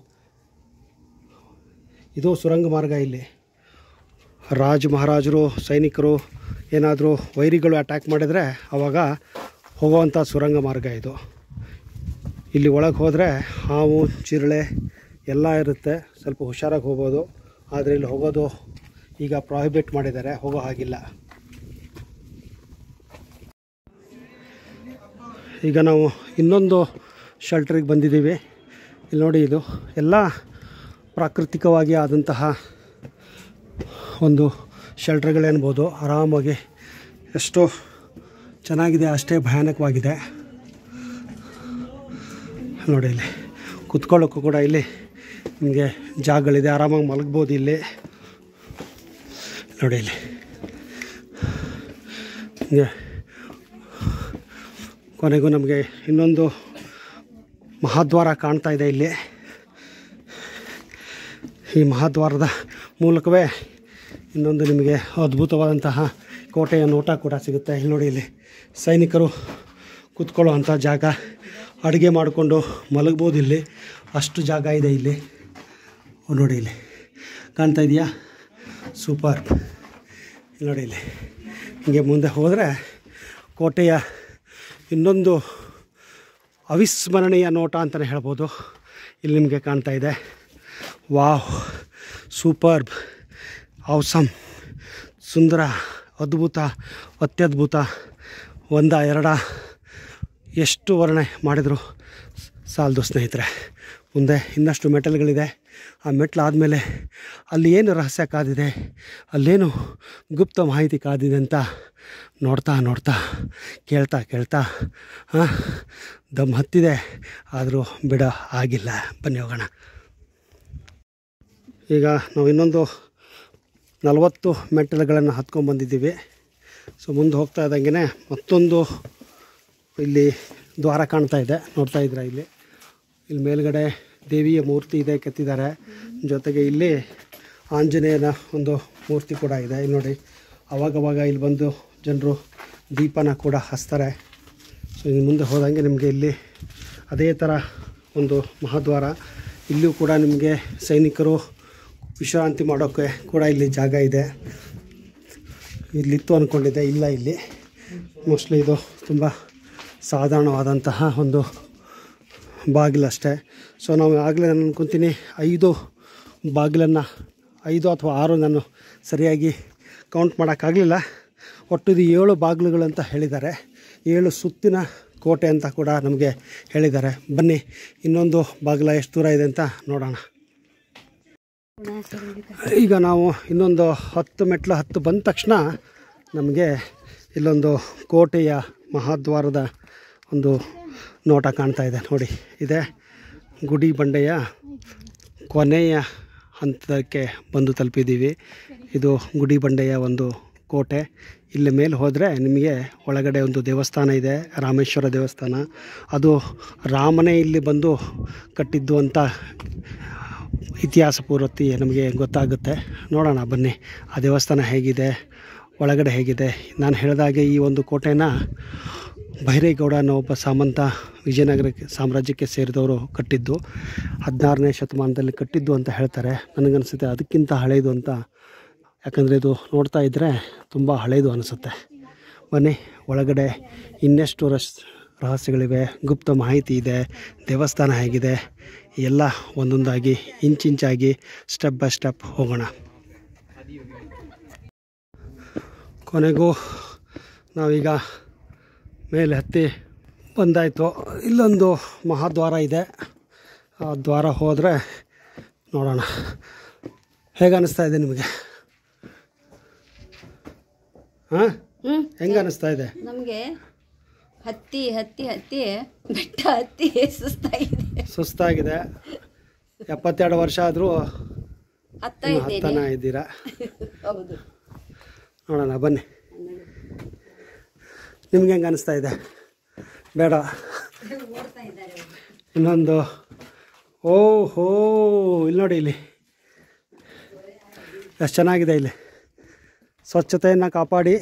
ಇದು ಸುರಂಗ ಮಾರ್ಗ ಇಲ್ಲಿ ರಾಜ ಮಹಾರಾಜರು ಸೈನಿಕರು ಏನಾದರೂ ವೈರಿಗಳು ಅಟ್ಯಾಕ್ ಮಾಡಿದರೆ ಆವಾಗ ಹೋಗುವಂಥ ಸುರಂಗ ಮಾರ್ಗ ಇದು ಇಲ್ಲಿ ಒಳಗೆ ಹೋದರೆ ಹಾವು ಚಿರಳೆ ಎಲ್ಲ ಇರುತ್ತೆ ಸ್ವಲ್ಪ ಹುಷಾರಾಗಿ ಹೋಗ್ಬೋದು ಆದರೆ ಇಲ್ಲಿ ಹೋಗೋದು ಈಗ ಪ್ರಾಹಿಬಿಟ್ ಮಾಡಿದ್ದಾರೆ ಹೋಗೋ ಹಾಗಿಲ್ಲ ಈಗ ನಾವು ಇನ್ನೊಂದು ಶೆಲ್ಟ್ರಿಗೆ ಬಂದಿದ್ದೀವಿ ಇಲ್ಲಿ ನೋಡಿ ಇದು ಎಲ್ಲ ಪ್ರಾಕೃತಿಕವಾಗಿ ಆದಂತಹ ಒಂದು ಶೆಲ್ಟ್ರ್ಗಳೇನ್ಬೋದು ಆರಾಮಾಗಿ ಎಷ್ಟು ಚೆನ್ನಾಗಿದೆ ಅಷ್ಟೇ ಭಯಾನಕವಾಗಿದೆ ನೋಡಿ ಇಲ್ಲಿ ಕುತ್ಕೊಳ್ಳೋಕ್ಕೂ ಕೂಡ ಇಲ್ಲಿ ನಿಮಗೆ ಜಾಗಗಳಿದೆ ಆರಾಮಾಗಿ ಮಲಗ್ಬೋದು ಇಲ್ಲಿ ನೋಡಿ ಇಲ್ಲಿ ಹಿಂಗೆ ಕೊನೆಗೂ ನಮಗೆ ಇನ್ನೊಂದು ಮಹಾದ್ವಾರ ಕಾಣ್ತಾ ಇದೆ ಇಲ್ಲಿ ಈ ಮಹಾದ್ವಾರದ ಮೂಲಕವೇ ಇನ್ನೊಂದು ನಿಮಗೆ ಅದ್ಭುತವಾದಂತಹ ಕೋಟೆಯ ನೋಟ ಕೂಡ ಸಿಗುತ್ತೆ ಇಲ್ಲಿ ನೋಡಿ ಇಲ್ಲಿ ಸೈನಿಕರು ಕೂತ್ಕೊಳ್ಳೋ ಅಂಥ ಜಾಗ ಅಡುಗೆ ಮಾಡಿಕೊಂಡು ಮಲಗ್ಬೋದು ಇಲ್ಲಿ ಅಷ್ಟು ಜಾಗ ಇದೆ ಇಲ್ಲಿ ಓ ನೋಡಿ ಇಲ್ಲಿ ಕಾಣ್ತಾ ಇದೆಯಾ ಸೂಪರ್ ಇಲ್ಲಿ ನೋಡಿ ಇಲ್ಲಿ ಹಿಂಗೆ ಮುಂದೆ ಹೋದರೆ ಕೋಟೆಯ ಇನ್ನೊಂದು ಅವಿಸ್ಮರಣೀಯ ನೋಟ ಅಂತಲೇ ಹೇಳ್ಬೋದು ಇಲ್ಲಿ ನಿಮಗೆ ಕಾಣ್ತಾ ಇದೆ ವಾವ್ ಸೂಪರ್ಬ್ ಔಸಮ್ ಸುಂದರ ಅದ್ಭುತ ಅತ್ಯದ್ಭುತ ಒಂದ ಎರಡ ಎಷ್ಟು ವರ್ಣನೆ ಮಾಡಿದರು ಸಾಲದು ಸ್ನೇಹಿತರೆ ಮುಂದೆ ಇನ್ನಷ್ಟು ಮೆಟಲ್ಗಳಿದೆ ಆ ಮೆಟ್ಲಾದಮೇಲೆ ಅಲ್ಲಿ ಏನು ರಹಸ್ಯ ಕಾದಿದೆ ಅಲ್ಲೇನು ಗುಪ್ತ ಮಾಹಿತಿ ಕಾದಿದೆ ಅಂತ ನೋಡ್ತಾ ನೋಡ್ತಾ ಕೇಳ್ತಾ ಕೇಳ್ತಾ ಹಾಂ ದಮ್ ಹತ್ತಿದೆ ಆದರೂ ಬಿಡ ಆಗಿಲ್ಲ ಬನ್ನಿ ಹೋಗೋಣ ಈಗ ನಾವು ಇನ್ನೊಂದು ನಲವತ್ತು ಮೆಟ್ಟಲುಗಳನ್ನು ಹತ್ಕೊಂಡ್ಬಂದಿದ್ದೀವಿ ಸೊ ಮುಂದೆ ಹೋಗ್ತಾ ಇದ್ದಂಗೆ ಮತ್ತೊಂದು ಇಲ್ಲಿ ದ್ವಾರ ಕಾಣ್ತಾ ಇದೆ ನೋಡ್ತಾ ಇದ್ದೀರಾ ಇಲ್ಲಿ ಇಲ್ಲಿ ಮೇಲ್ಗಡೆ ದೇವಿಯ ಮೂರ್ತಿ ಇದೆ ಕೆತ್ತಿದ್ದಾರೆ ಜೊತೆಗೆ ಇಲ್ಲಿ ಆಂಜನೇಯನ ಒಂದು ಮೂರ್ತಿ ಕೂಡ ಇದೆ ಇಲ್ಲಿ ನೋಡಿ ಅವಾಗವಾಗ ಇಲ್ಲಿ ಬಂದು ಜನರು ದೀಪನ ಕೂಡ ಹಚ್ತಾರೆ ಸೊ ಇನ್ನು ಮುಂದೆ ಹೋದಂಗೆ ನಿಮಗೆ ಇಲ್ಲಿ ಅದೇ ಥರ ಒಂದು ಮಹಾದ್ವಾರ ಇಲ್ಲೂ ಕೂಡ ನಿಮಗೆ ಸೈನಿಕರು ವಿಶ್ರಾಂತಿ ಮಾಡೋಕ್ಕೆ ಕೂಡ ಇಲ್ಲಿ ಜಾಗ ಇದೆ ಇಲ್ಲಿತ್ತು ಅಂದ್ಕೊಂಡಿದ್ದೆ ಇಲ್ಲ ಇಲ್ಲಿ ಮೋಸ್ಟ್ಲಿ ಇದು ತುಂಬ ಸಾಧಾರಣವಾದಂತಹ ಒಂದು ಬಾಗಿಲಷ್ಟೇ ಸೊ ನಾವು ಆಗಲೇ ನಾನು ಅನ್ಕೊತೀನಿ ಐದು ಬಾಗಿಲನ್ನು ಐದು ಅಥವಾ ಆರು ನಾನು ಸರಿಯಾಗಿ ಕೌಂಟ್ ಮಾಡೋಕ್ಕಾಗಲಿಲ್ಲ ಒಟ್ಟು ಇದು ಏಳು ಬಾಗಿಲುಗಳು ಅಂತ ಹೇಳಿದ್ದಾರೆ ಏಳು ಸುತ್ತಿನ ಕೋಟೆ ಅಂತ ಕೂಡ ನಮಗೆ ಹೇಳಿದ್ದಾರೆ ಬನ್ನಿ ಇನ್ನೊಂದು ಬಾಗಿಲ ಎಷ್ಟು ದೂರ ಇದೆ ಅಂತ ನೋಡೋಣ ಈಗ ನಾವು ಇನ್ನೊಂದು ಹತ್ತು ಮೆಟ್ಲು ಹತ್ತು ಬಂದ ತಕ್ಷಣ ನಮಗೆ ಇಲ್ಲೊಂದು ಕೋಟೆಯ ಮಹಾದ್ವಾರದ ಒಂದು ನೋಟ ಕಾಣ್ತಾ ಇದೆ ನೋಡಿ ಇದೆ ಗುಡಿ ಬಂಡೆಯ ಕೊನೆಯ ಹಂತಕ್ಕೆ ಬಂದು ತಲುಪಿದ್ದೀವಿ ಇದು ಗುಡಿ ಬಂಡೆಯ ಒಂದು ಕೋಟೆ ಇಲ್ಲಿ ಮೇಲೆ ಹೋದರೆ ನಿಮಗೆ ಒಳಗಡೆ ಒಂದು ದೇವಸ್ಥಾನ ಇದೆ ರಾಮೇಶ್ವರ ದೇವಸ್ಥಾನ ಅದು ರಾಮನೇ ಇಲ್ಲಿ ಬಂದು ಕಟ್ಟಿದ್ದು ಅಂತ ಇತಿಹಾಸ ಪೂರ್ತಿ ನಮಗೆ ಗೊತ್ತಾಗುತ್ತೆ ನೋಡೋಣ ಬನ್ನಿ ಆ ದೇವಸ್ಥಾನ ಹೇಗಿದೆ ಒಳಗಡೆ ಹೇಗಿದೆ ನಾನು ಹೇಳಿದಾಗೆ ಈ ಒಂದು ಕೋಟೆನ ಬೈರೇಗೌಡ ಅನ್ನೋ ಒಬ್ಬ ಸಾಮಂತ ವಿಜಯನಗರಕ್ಕೆ ಸಾಮ್ರಾಜ್ಯಕ್ಕೆ ಸೇರಿದವರು ಕಟ್ಟಿದ್ದು ಹದಿನಾರನೇ ಶತಮಾನದಲ್ಲಿ ಕಟ್ಟಿದ್ದು ಅಂತ ಹೇಳ್ತಾರೆ ನನಗನ್ಸುತ್ತೆ ಅದಕ್ಕಿಂತ ಹಳೆಯದು ಅಂತ ಯಾಕಂದರೆ ಇದು ನೋಡ್ತಾ ಇದ್ದರೆ ತುಂಬ ಹಳೆಯದು ಅನಿಸುತ್ತೆ ಬನ್ನಿ ಒಳಗಡೆ ಇನ್ನೆಷ್ಟು ರಸ್ ರಹಸ್ಯಗಳಿವೆ ಗುಪ್ತ ಮಾಹಿತಿ ಇದೆ ದೇವಸ್ಥಾನ ಹೇಗಿದೆ ಎಲ್ಲ ಒಂದೊಂದಾಗಿ ಇಂಚಿಂಚಾಗಿ ಸ್ಟೆಪ್ ಬೈ ಸ್ಟೆಪ್ ಹೋಗೋಣ ಕೊನೆಗೂ ನಾವೀಗ ಮೇಲೆ ಹತ್ತಿ ಬಂದಾಯಿತು ಇಲ್ಲೊಂದು ಮಹಾದ್ವಾರ ಇದೆ ಆ ದ್ವಾರ ಹೋದರೆ ನೋಡೋಣ ಹೇಗೆ ಅನ್ನಿಸ್ತಾ ಇದೆ ನಿಮಗೆ ಹಾಂ ಹ್ಮ್ ಹೆಂಗೆ ಅನ್ನಿಸ್ತಾ ಇದೆ ನಮಗೆ ಹತ್ತಿ ಹತ್ತಿ ಹತ್ತಿ ಬೆಟ್ಟ ಹತ್ತಿ ಸುಸ್ತಾಗಿದೆ ಸುಸ್ತಾಗಿದೆ ಎಪ್ಪತ್ತೆರಡು ವರ್ಷ ಆದರೂ ಹತ್ತ ಇದ್ದೇನೆ ಹತ್ತನ ಇದ್ದೀರಾ ಹೌದು ನೋಡೋಣ ಬನ್ನಿ ನಿಮ್ಗೆ ಹೆಂಗೆ ಅನಿಸ್ತಾ ಇದೆ ಬೇಡ ಇನ್ನೊಂದು ಓ ಹೋ ಇಲ್ಲಿ ನೋಡಿ ಇಲ್ಲಿ ಎಷ್ಟು ಚೆನ್ನಾಗಿದೆ ಇಲ್ಲಿ ಸ್ವಚ್ಛತೆಯನ್ನು ಕಾಪಾಡಿ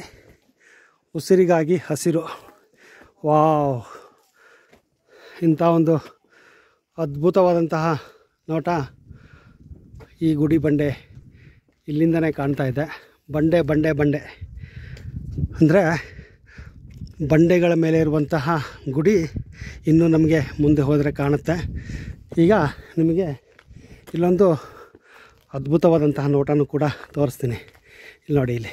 ಉಸಿರಿಗಾಗಿ ಹಸಿರು ವಾವ್ ಇಂಥ ಒಂದು ಅದ್ಭುತವಾದಂತಹ ನೋಟ ಈ ಗುಡಿ ಬಂಡೆ ಇಲ್ಲಿಂದನೇ ಕಾಣ್ತಾ ಇದೆ ಬಂಡೆ ಬಂಡೆ ಬಂಡೆ ಅಂದರೆ ಬಂಡೆಗಳ ಮೇಲೆ ಇರುವಂತಹ ಗುಡಿ ಇನ್ನೂ ನಮಗೆ ಮುಂದೆ ಹೋದರೆ ಕಾಣುತ್ತೆ ಈಗ ನಿಮಗೆ ಇಲ್ಲೊಂದು ಅದ್ಭುತವಾದಂತಹ ನೋಟನೂ ಕೂಡ ತೋರಿಸ್ತೀನಿ ಇಲ್ಲಿ ನೋಡಿ ಇಲ್ಲಿ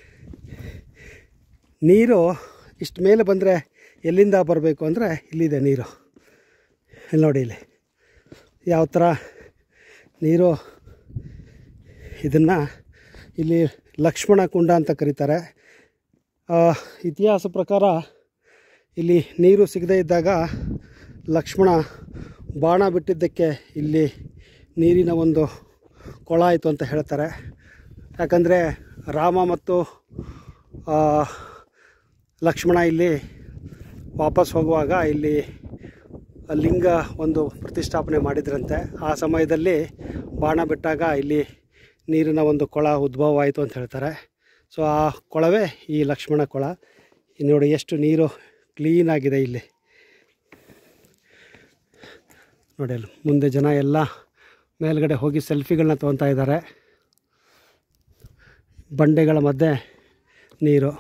ನೀರು ಇಷ್ಟು ಮೇಲೆ ಬಂದರೆ ಎಲ್ಲಿಂದ ಬರಬೇಕು ಅಂದರೆ ಇಲ್ಲಿದೆ ನೀರು ಇಲ್ಲಿ ನೋಡಿ ಇಲ್ಲಿ ಯಾವ ಥರ ನೀರು ಇದನ್ನು ಇಲ್ಲಿ ಲಕ್ಷ್ಮಣ ಕುಂಡ ಅಂತ ಕರೀತಾರೆ ಆ, ಇತಿಹಾಸ ಪ್ರಕಾರ ಇಲ್ಲಿ ನೀರು ಸಿಗದೇ ಇದ್ದಾಗ ಲಕ್ಷ್ಮಣ ಬಾಣ ಬಿಟ್ಟಿದ್ದಕ್ಕೆ ಇಲ್ಲಿ ನೀರಿನ ಒಂದು ಕೊಳ ಆಯಿತು ಅಂತ ಹೇಳ್ತಾರೆ ಯಾಕಂದರೆ ರಾಮ ಮತ್ತು ಆ, ಲಕ್ಷ್ಮಣ ಇಲ್ಲಿ ವಾಪಸ್ ಹೋಗುವಾಗ ಇಲ್ಲಿ ಲಿಂಗ ಒಂದು ಪ್ರತಿಷ್ಠಾಪನೆ ಮಾಡಿದ್ರಂತೆ ಆ ಸಮಯದಲ್ಲಿ ಬಾಣ ಬಿಟ್ಟಾಗ ಇಲ್ಲಿ ನೀರಿನ ಒಂದು ಕೊಳ ಉದ್ಭವ ಆಯಿತು ಅಂತ ಹೇಳ್ತಾರೆ ಸೊ ಆ ಕೊಳವೇ ಈ ಲಕ್ಷ್ಮಣ ಕೊಳ ಇಲ್ಲಿ ನೋಡಿ ಎಷ್ಟು ನೀರು ಕ್ಲೀನಾಗಿದೆ ಇಲ್ಲಿ ನೋಡಿ ಅಲ್ಲಿ ಮುಂದೆ ಜನ ಎಲ್ಲ ಮೇಲ್ಗಡೆ ಹೋಗಿ ಸೆಲ್ಫಿಗಳನ್ನ ತೊಗೊತಾ ಇದ್ದಾರೆ ಬಂಡೆಗಳ ಮಧ್ಯೆ ನೀರು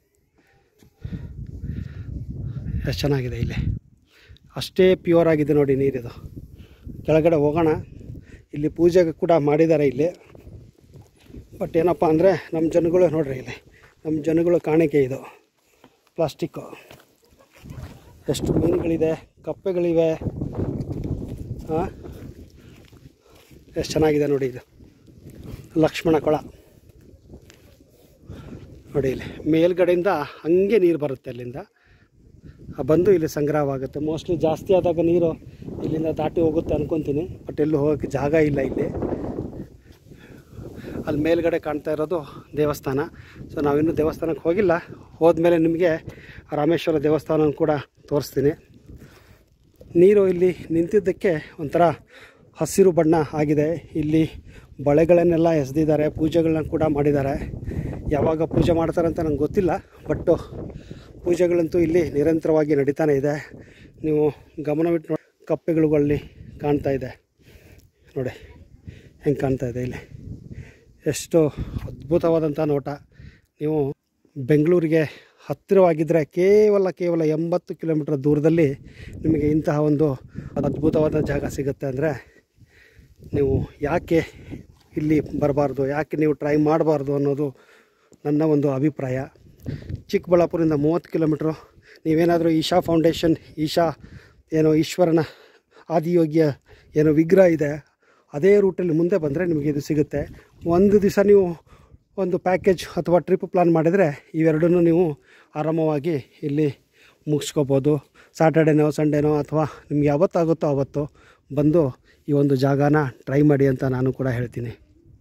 ಎಷ್ಟು ಚೆನ್ನಾಗಿದೆ ಇಲ್ಲಿ ಅಷ್ಟೇ ಪ್ಯೂರ್ ಆಗಿದೆ ನೋಡಿ ನೀರಿದು ಕೆಳಗಡೆ ಹೋಗೋಣ ಇಲ್ಲಿ ಪೂಜೆಗೆ ಕೂಡ ಮಾಡಿದ್ದಾರೆ ಇಲ್ಲಿ ಬಟ್ ಏನಪ್ಪ ಅಂದರೆ ನಮ್ಮ ಜನಗಳು ನೋಡ್ರಿ ಇಲ್ಲಿ ನಮ್ಮ ಜನಗಳು ಕಾಣಿಕೆ ಇದು ಪ್ಲಾಸ್ಟಿಕ್ಕು ಎಷ್ಟು ಮೀನುಗಳಿದೆ ಕಪ್ಪೆಗಳಿವೆ ಹಾಂ ಎಷ್ಟು ಚೆನ್ನಾಗಿದೆ ನೋಡಿ ಇದು ಲಕ್ಷ್ಮಣ ಕೊಳ ನೋಡಿ ಇಲ್ಲಿ ಮೇಲ್ಗಡೆಯಿಂದ ಹಂಗೆ ನೀರು ಬರುತ್ತೆ ಅಲ್ಲಿಂದ ಆ ಬಂದು ಇಲ್ಲಿ ಸಂಗ್ರಹವಾಗುತ್ತೆ ಮೋಸ್ಟ್ಲಿ ಜಾಸ್ತಿ ಆದಾಗ ನೀರು ಇಲ್ಲಿಂದ ದಾಟಿ ಹೋಗುತ್ತೆ ಅನ್ಕೊತೀನಿ ಬಟ್ ಎಲ್ಲೂ ಹೋಗೋಕ್ಕೆ ಜಾಗ ಇಲ್ಲ ಇಲ್ಲಿ ಅಲ್ಲಿ ಮೇಲ್ಗಡೆ ಕಾಣ್ತಾ ಇರೋದು ದೇವಸ್ಥಾನ ಸೊ ನಾವಿನ್ನೂ ದೇವಸ್ಥಾನಕ್ಕೆ ಹೋಗಿಲ್ಲ ಹೋದ್ಮೇಲೆ ನಿಮಗೆ ರಾಮೇಶ್ವರ ದೇವಸ್ಥಾನ ಕೂಡ ತೋರಿಸ್ತೀನಿ ನೀರು ಇಲ್ಲಿ ನಿಂತಿದ್ದಕ್ಕೆ ಒಂಥರ ಹಸಿರು ಬಣ್ಣ ಆಗಿದೆ ಇಲ್ಲಿ ಬಳೆಗಳನ್ನೆಲ್ಲ ಎಸೆದಿದ್ದಾರೆ ಪೂಜೆಗಳನ್ನ ಕೂಡ ಮಾಡಿದ್ದಾರೆ ಯಾವಾಗ ಪೂಜೆ ಮಾಡ್ತಾರೆ ಅಂತ ನಂಗೆ ಗೊತ್ತಿಲ್ಲ ಬಟ್ಟು ಪೂಜೆಗಳಂತೂ ಇಲ್ಲಿ ನಿರಂತರವಾಗಿ ನಡೀತಾನೆ ಇದೆ ನೀವು ಗಮನವಿಟ್ಟು ನೋಡಿ ಕಪ್ಪೆಗಳು ಅಲ್ಲಿ ಕಾಣ್ತಾ ಇದೆ ನೋಡಿ ಹೆಂಗೆ ಕಾಣ್ತಾ ಇದೆ ಇಲ್ಲಿ ಎಷ್ಟು ಅದ್ಭುತವಾದಂಥ ನೋಟ ನೀವು ಬೆಂಗಳೂರಿಗೆ ಹತ್ತಿರವಾಗಿದ್ದರೆ ಕೇವಲ ಕೇವಲ ಎಂಬತ್ತು ಕಿಲೋಮೀಟರ್ ದೂರದಲ್ಲಿ ನಿಮಗೆ ಇಂತಹ ಒಂದು ಅದ್ಭುತವಾದ ಜಾಗ ಸಿಗುತ್ತೆ ಅಂದರೆ ನೀವು ಯಾಕೆ ಇಲ್ಲಿ ಬರಬಾರ್ದು ಯಾಕೆ ನೀವು ಟ್ರೈ ಮಾಡಬಾರ್ದು ಅನ್ನೋದು ನನ್ನ ಒಂದು ಅಭಿಪ್ರಾಯ ಚಿಕ್ಕಬಳ್ಳಾಪುರದಿಂದ ಮೂವತ್ತು ಕಿಲೋಮೀಟ್ರು ನೀವೇನಾದರೂ ಈಶಾ ಫೌಂಡೇಶನ್ ಈಶಾ ಏನೋ ಈಶ್ವರನ ಆದಿಯೋಗಿಯ ಏನೋ ವಿಗ್ರಹ ಇದೆ ಅದೇ ರೂಟಲ್ಲಿ ಮುಂದೆ ಬಂದರೆ ನಿಮಗೆ ಇದು ಸಿಗುತ್ತೆ ಒಂದು ದಿವಸ ನೀವು ಒಂದು ಪ್ಯಾಕೇಜ್ ಅಥವಾ ಟ್ರಿಪ್ ಪ್ಲಾನ್ ಮಾಡಿದರೆ ಇವೆರಡನ್ನೂ ನೀವು ಆರಾಮವಾಗಿ ಇಲ್ಲಿ ಮುಗಿಸ್ಕೋಬೋದು ಸಾಟರ್ಡೇನೋ ಸಂಡೇನೋ ಅಥವಾ ನಿಮ್ಗೆ ಯಾವತ್ತಾಗುತ್ತೋ ಆವತ್ತು ಬಂದು ಈ ಒಂದು ಜಾಗನ ಟ್ರೈ ಮಾಡಿ ಅಂತ ನಾನು ಕೂಡ ಹೇಳ್ತೀನಿ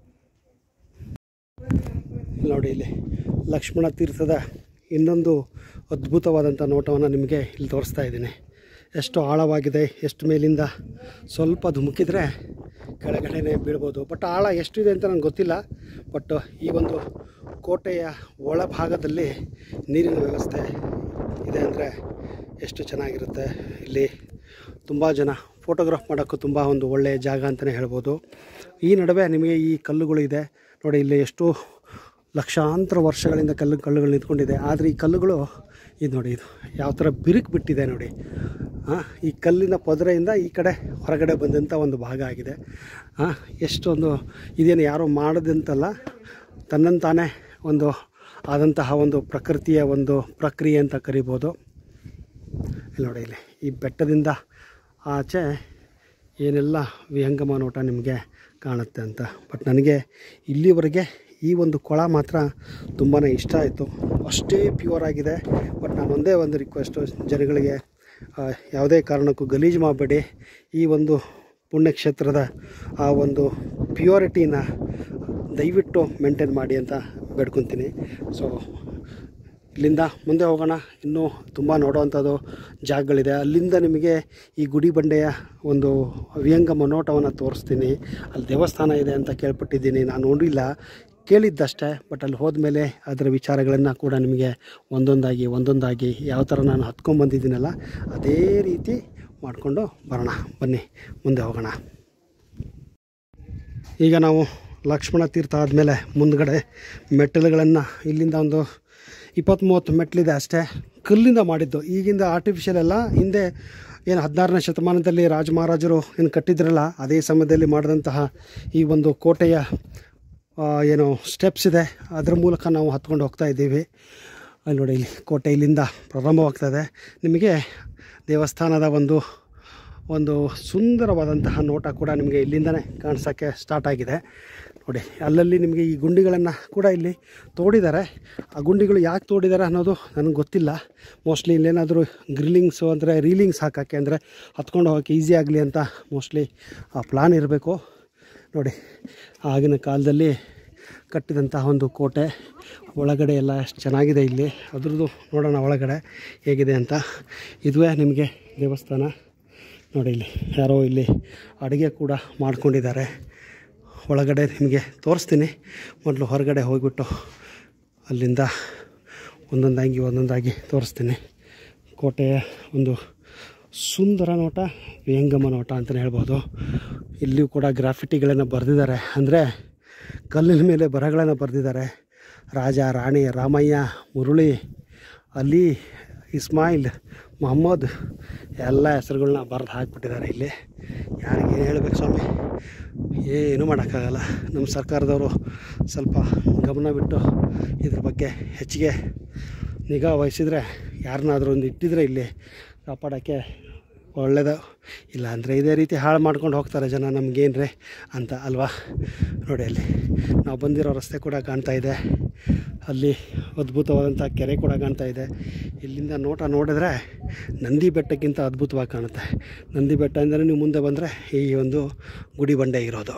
ಇಲ್ಲಿ ನೋಡಿ ಇಲ್ಲಿ ಲಕ್ಷ್ಮಣ ತೀರ್ಥದ ಇನ್ನೊಂದು ಅದ್ಭುತವಾದಂಥ ನೋಟವನ್ನು ನಿಮಗೆ ಇಲ್ಲಿ ತೋರಿಸ್ತಾ ಇದ್ದೀನಿ ಎಷ್ಟು ಆಳವಾಗಿದೆ ಎಷ್ಟು ಮೇಲಿಂದ ಸ್ವಲ್ಪ ಧುಮುಕಿದ್ರೆ ಕೆಳಗಡೆನೇ ಬೀಳ್ಬೋದು ಬಟ್ ಆಳ ಎಷ್ಟಿದೆ ಅಂತ ನನಗೆ ಗೊತ್ತಿಲ್ಲ ಬಟ್ ಈ ಒಂದು ಕೋಟೆಯ ಒಳಭಾಗದಲ್ಲಿ ನೀರಿನ ವ್ಯವಸ್ಥೆ ಇದೆ ಅಂದರೆ ಎಷ್ಟು ಚೆನ್ನಾಗಿರುತ್ತೆ ಇಲ್ಲಿ ತುಂಬ ಜನ ಫೋಟೋಗ್ರಾಫ್ ಮಾಡೋಕ್ಕೂ ತುಂಬ ಒಂದು ಒಳ್ಳೆಯ ಜಾಗ ಅಂತಲೇ ಹೇಳ್ಬೋದು ಈ ನಡುವೆ ನಿಮಗೆ ಈ ಕಲ್ಲುಗಳು ಇದೆ ನೋಡಿ ಇಲ್ಲಿ ಎಷ್ಟು ಲಕ್ಷಾಂತರ ವರ್ಷಗಳಿಂದ ಕಲ್ಲು ಕಲ್ಲುಗಳು ನಿಂತ್ಕೊಂಡಿದೆ ಆದರೆ ಈ ಕಲ್ಲುಗಳು ಇದು ನೋಡಿ ಇದು ಯಾವ ಥರ ಬಿರುಕು ಬಿಟ್ಟಿದೆ ನೋಡಿ ಆ, ಈ ಕಲ್ಲಿನ ಪೊದರೆಯಿಂದ ಈ ಕಡೆ ಹೊರಗಡೆ ಬಂದಂಥ ಒಂದು ಭಾಗ ಆಗಿದೆ ಆ, ಎಷ್ಟೊಂದು ಇದೇನು ಯಾರೋ ಮಾಡೋದಂತಲ್ಲ ತನ್ನಂತಾನೇ ಒಂದು ಆದಂತಹ ಒಂದು ಪ್ರಕೃತಿಯ ಒಂದು ಪ್ರಕ್ರಿಯೆ ಅಂತ ಕರಿಬೋದು ಇಲ್ಲಿ ನೋಡಿ ಇಲ್ಲಿ ಈ ಬೆಟ್ಟದಿಂದ ಆಚೆ ಏನೆಲ್ಲ ವಿಹಂಗಮ ನೋಟ ನಿಮಗೆ ಕಾಣುತ್ತೆ ಅಂತ ಬಟ್ ನನಗೆ ಇಲ್ಲಿವರೆಗೆ ಈ ಒಂದು ಕೊಳ ಮಾತ್ರ ತುಂಬಾ ಇಷ್ಟ ಆಯಿತು ಅಷ್ಟೇ ಪ್ಯೂರ್ ಆಗಿದೆ ಬಟ್ ನಾನು ಒಂದೇ ಒಂದು ರಿಕ್ವೆಸ್ಟು ಜನಗಳಿಗೆ ಆ, ಯಾವುದೇ ಕಾರಣಕ್ಕೂ ಗಲೀಜು ಮಾಡಬೇಡಿ ಈ ಒಂದು ಪುಣ್ಯಕ್ಷೇತ್ರದ ಆ ಒಂದು ಪ್ಯೂರಿಟಿನ ದಯವಿಟ್ಟು ಮೇಂಟೈನ್ ಮಾಡಿ ಅಂತ ಬೇಡ್ಕೊತೀನಿ ಸೊ ಇಲ್ಲಿಂದ ಮುಂದೆ ಹೋಗೋಣ ಇನ್ನೂ ತುಂಬ ನೋಡುವಂಥದ್ದು ಜಾಗಗಳಿದೆ ಅಲ್ಲಿಂದ ನಿಮಗೆ ಈ ಗುಡಿ ಬಂಡೆಯ ಒಂದು ವಿಹಂಗಮ ನೋಟವನ್ನು ತೋರಿಸ್ತೀನಿ ಅಲ್ಲಿ ದೇವಸ್ಥಾನ ಇದೆ ಅಂತ ಕೇಳ್ಪಟ್ಟಿದ್ದೀನಿ ನಾನು ನೋಡಿಲ್ಲ ಕೇಳಿದ್ದಷ್ಟೇ ಬಟ್ ಅಲ್ಲಿ ಹೋದ್ಮೇಲೆ ಅದರ ವಿಚಾರಗಳನ್ನು ಕೂಡ ನಿಮಗೆ ಒಂದೊಂದಾಗಿ ಒಂದೊಂದಾಗಿ ಯಾವ ಥರ ನಾನು ಹತ್ಕೊಂಡ್ಬಂದಿದ್ದೀನಲ್ಲ ಅದೇ ರೀತಿ ಮಾಡಿಕೊಂಡು ಬರೋಣ ಬನ್ನಿ ಮುಂದೆ ಹೋಗೋಣ ಈಗ ನಾವು ಲಕ್ಷ್ಮಣ ತೀರ್ಥ ಆದಮೇಲೆ ಮುಂದ್ಗಡೆ ಮೆಟ್ಟಿಲುಗಳನ್ನು ಇಲ್ಲಿಂದ ಒಂದು ಇಪ್ಪತ್ತು ಮೂವತ್ತು ಮೆಟ್ಲಿದೆ ಅಷ್ಟೇ ಕಲ್ಲಿಂದ ಮಾಡಿದ್ದು ಈಗಿಂದ ಆರ್ಟಿಫಿಷಿಯಲ್ ಎಲ್ಲ ಹಿಂದೆ ಏನು ಹದಿನಾರನೇ ಶತಮಾನದಲ್ಲಿ ರಾಜ ಮಹಾರಾಜರು ಏನು ಕಟ್ಟಿದ್ರಲ್ಲ ಅದೇ ಸಮಯದಲ್ಲಿ ಮಾಡಿದಂತಹ ಈ ಒಂದು ಕೋಟೆಯ ಆ, ಏನು ಸ್ಟೆಪ್ಸ್ ಇದೆ ಅದರ ಮೂಲಕ ನಾವು ಹತ್ಕೊಂಡು ಹೋಗ್ತಾ ಇದ್ದೀವಿ ಅಲ್ಲಿ ನೋಡಿ ಇಲ್ಲಿ ಕೋಟೆ ಇಲ್ಲಿಂದ ಪ್ರಾರಂಭವಾಗ್ತದೆ ನಿಮಗೆ ದೇವಸ್ಥಾನದ ಒಂದು ಒಂದು ಸುಂದರವಾದಂತಹ ನೋಟ ಕೂಡ ನಿಮಗೆ ಇಲ್ಲಿಂದನೇ ಕಾಣಿಸೋಕ್ಕೆ ಸ್ಟಾರ್ಟ್ ಆಗಿದೆ ನೋಡಿ ಅಲ್ಲಲ್ಲಿ ನಿಮಗೆ ಈ ಗುಂಡಿಗಳನ್ನು ಕೂಡ ಇಲ್ಲಿ ತೋಡಿದ್ದಾರೆ ಆ ಗುಂಡಿಗಳು ಯಾಕೆ ತೋಡಿದ್ದಾರೆ ಅನ್ನೋದು ನನಗೆ ಗೊತ್ತಿಲ್ಲ ಮೋಸ್ಟ್ಲಿ ಇಲ್ಲೇನಾದರೂ ಗ್ರಿಲ್ಲಿಂಗ್ಸು ಅಂದರೆ ರೀಲಿಂಗ್ಸ್ ಹಾಕೋಕ್ಕೆ ಅಂದರೆ ಹತ್ಕೊಂಡು ಹೋಗೋಕ್ಕೆ ಈಸಿ ಆಗಲಿ ಅಂತ ಮೋಸ್ಟ್ಲಿ ಆ ಪ್ಲಾನ್ ಇರಬೇಕು ನೋಡಿ ಆಗಿನ ಕಾಲದಲ್ಲಿ ಕಟ್ಟಿದಂತಹ ಒಂದು ಕೋಟೆ ಒಳಗಡೆ ಎಲ್ಲ ಎಷ್ಟು ಚೆನ್ನಾಗಿದೆ ಇಲ್ಲಿ ಅದ್ರದ್ದು ನೋಡೋಣ ಒಳಗಡೆ ಹೇಗಿದೆ ಅಂತ ಇದುವೇ ನಿಮಗೆ ದೇವಸ್ಥಾನ ನೋಡಿ ಇಲ್ಲಿ ಯಾರೋ ಇಲ್ಲಿ ಅಡುಗೆ ಕೂಡ ಮಾಡ್ಕೊಂಡಿದ್ದಾರೆ ಒಳಗಡೆ ನಿಮಗೆ ತೋರಿಸ್ತೀನಿ ಮೊದಲು ಹೊರಗಡೆ ಹೋಗಿಬಿಟ್ಟು ಅಲ್ಲಿಂದ ಒಂದೊಂದಾಗಿ ಒಂದೊಂದಾಗಿ ತೋರಿಸ್ತೀನಿ ಕೋಟೆಯ ಒಂದು ಸುಂದರ ನೋಟ ವಿಹಂಗಮ ನೋಟ ಅಂತಲೇ ಹೇಳ್ಬೋದು ಇಲ್ಲಿಯೂ ಕೂಡ ಗ್ರಾಫಿಟಿಗಳನ್ನು ಬರೆದಿದ್ದಾರೆ ಅಂದರೆ ಕಲ್ಲಿನ ಮೇಲೆ ಬರಹಗಳನ್ನು ಬರೆದಿದ್ದಾರೆ ರಾಜ ರಾಣಿ ರಾಮಯ್ಯ ಮುರುಳಿ ಅಲಿ ಇಸ್ಮಾಯಿಲ್ ಮೊಹಮ್ಮದ್ ಎಲ್ಲ ಹೆಸರುಗಳನ್ನ ಬರೆದು ಹಾಕ್ಬಿಟ್ಟಿದ್ದಾರೆ ಇಲ್ಲಿ ಯಾರಿಗೇನು ಹೇಳಬೇಕು ಸ್ವಾಮಿ ಏನೂ ಮಾಡೋಕ್ಕಾಗಲ್ಲ ನಮ್ಮ ಸರ್ಕಾರದವರು ಸ್ವಲ್ಪ ಗಮನ ಬಿಟ್ಟು ಇದ್ರ ಬಗ್ಗೆ ಹೆಚ್ಚಿಗೆ ನಿಗಾ ವಹಿಸಿದರೆ ಯಾರನ್ನಾದರೂ ಒಂದು ಇಟ್ಟಿದ್ರೆ ಇಲ್ಲಿ ಕಾಪಾಡೋಕ್ಕೆ ಒಳ್ಳೆಯದು ಇಲ್ಲ ಅಂದರೆ ಇದೇ ರೀತಿ ಹಾಳು ಮಾಡ್ಕೊಂಡು ಹೋಗ್ತಾರೆ ಜನ ನಮಗೇನ್ರಿ ಅಂತ ಅಲ್ವಾ ನೋಡಿ ಅಲ್ಲಿ ನಾವು ಬಂದಿರೋ ರಸ್ತೆ ಕೂಡ ಕಾಣ್ತಾ ಇದೆ ಅಲ್ಲಿ ಅದ್ಭುತವಾದಂಥ ಕೆರೆ ಕೂಡ ಕಾಣ್ತಾ ಇದೆ ಇಲ್ಲಿಂದ ನೋಟ ನೋಡಿದ್ರೆ ನಂದಿ ಬೆಟ್ಟಕ್ಕಿಂತ ಅದ್ಭುತವಾಗಿ ಕಾಣುತ್ತೆ ನಂದಿ ಬೆಟ್ಟ ಅಂದರೆ ನೀವು ಮುಂದೆ ಬಂದರೆ ಈ ಒಂದು ಗುಡಿ ಬಂಡೆ ಇರೋದು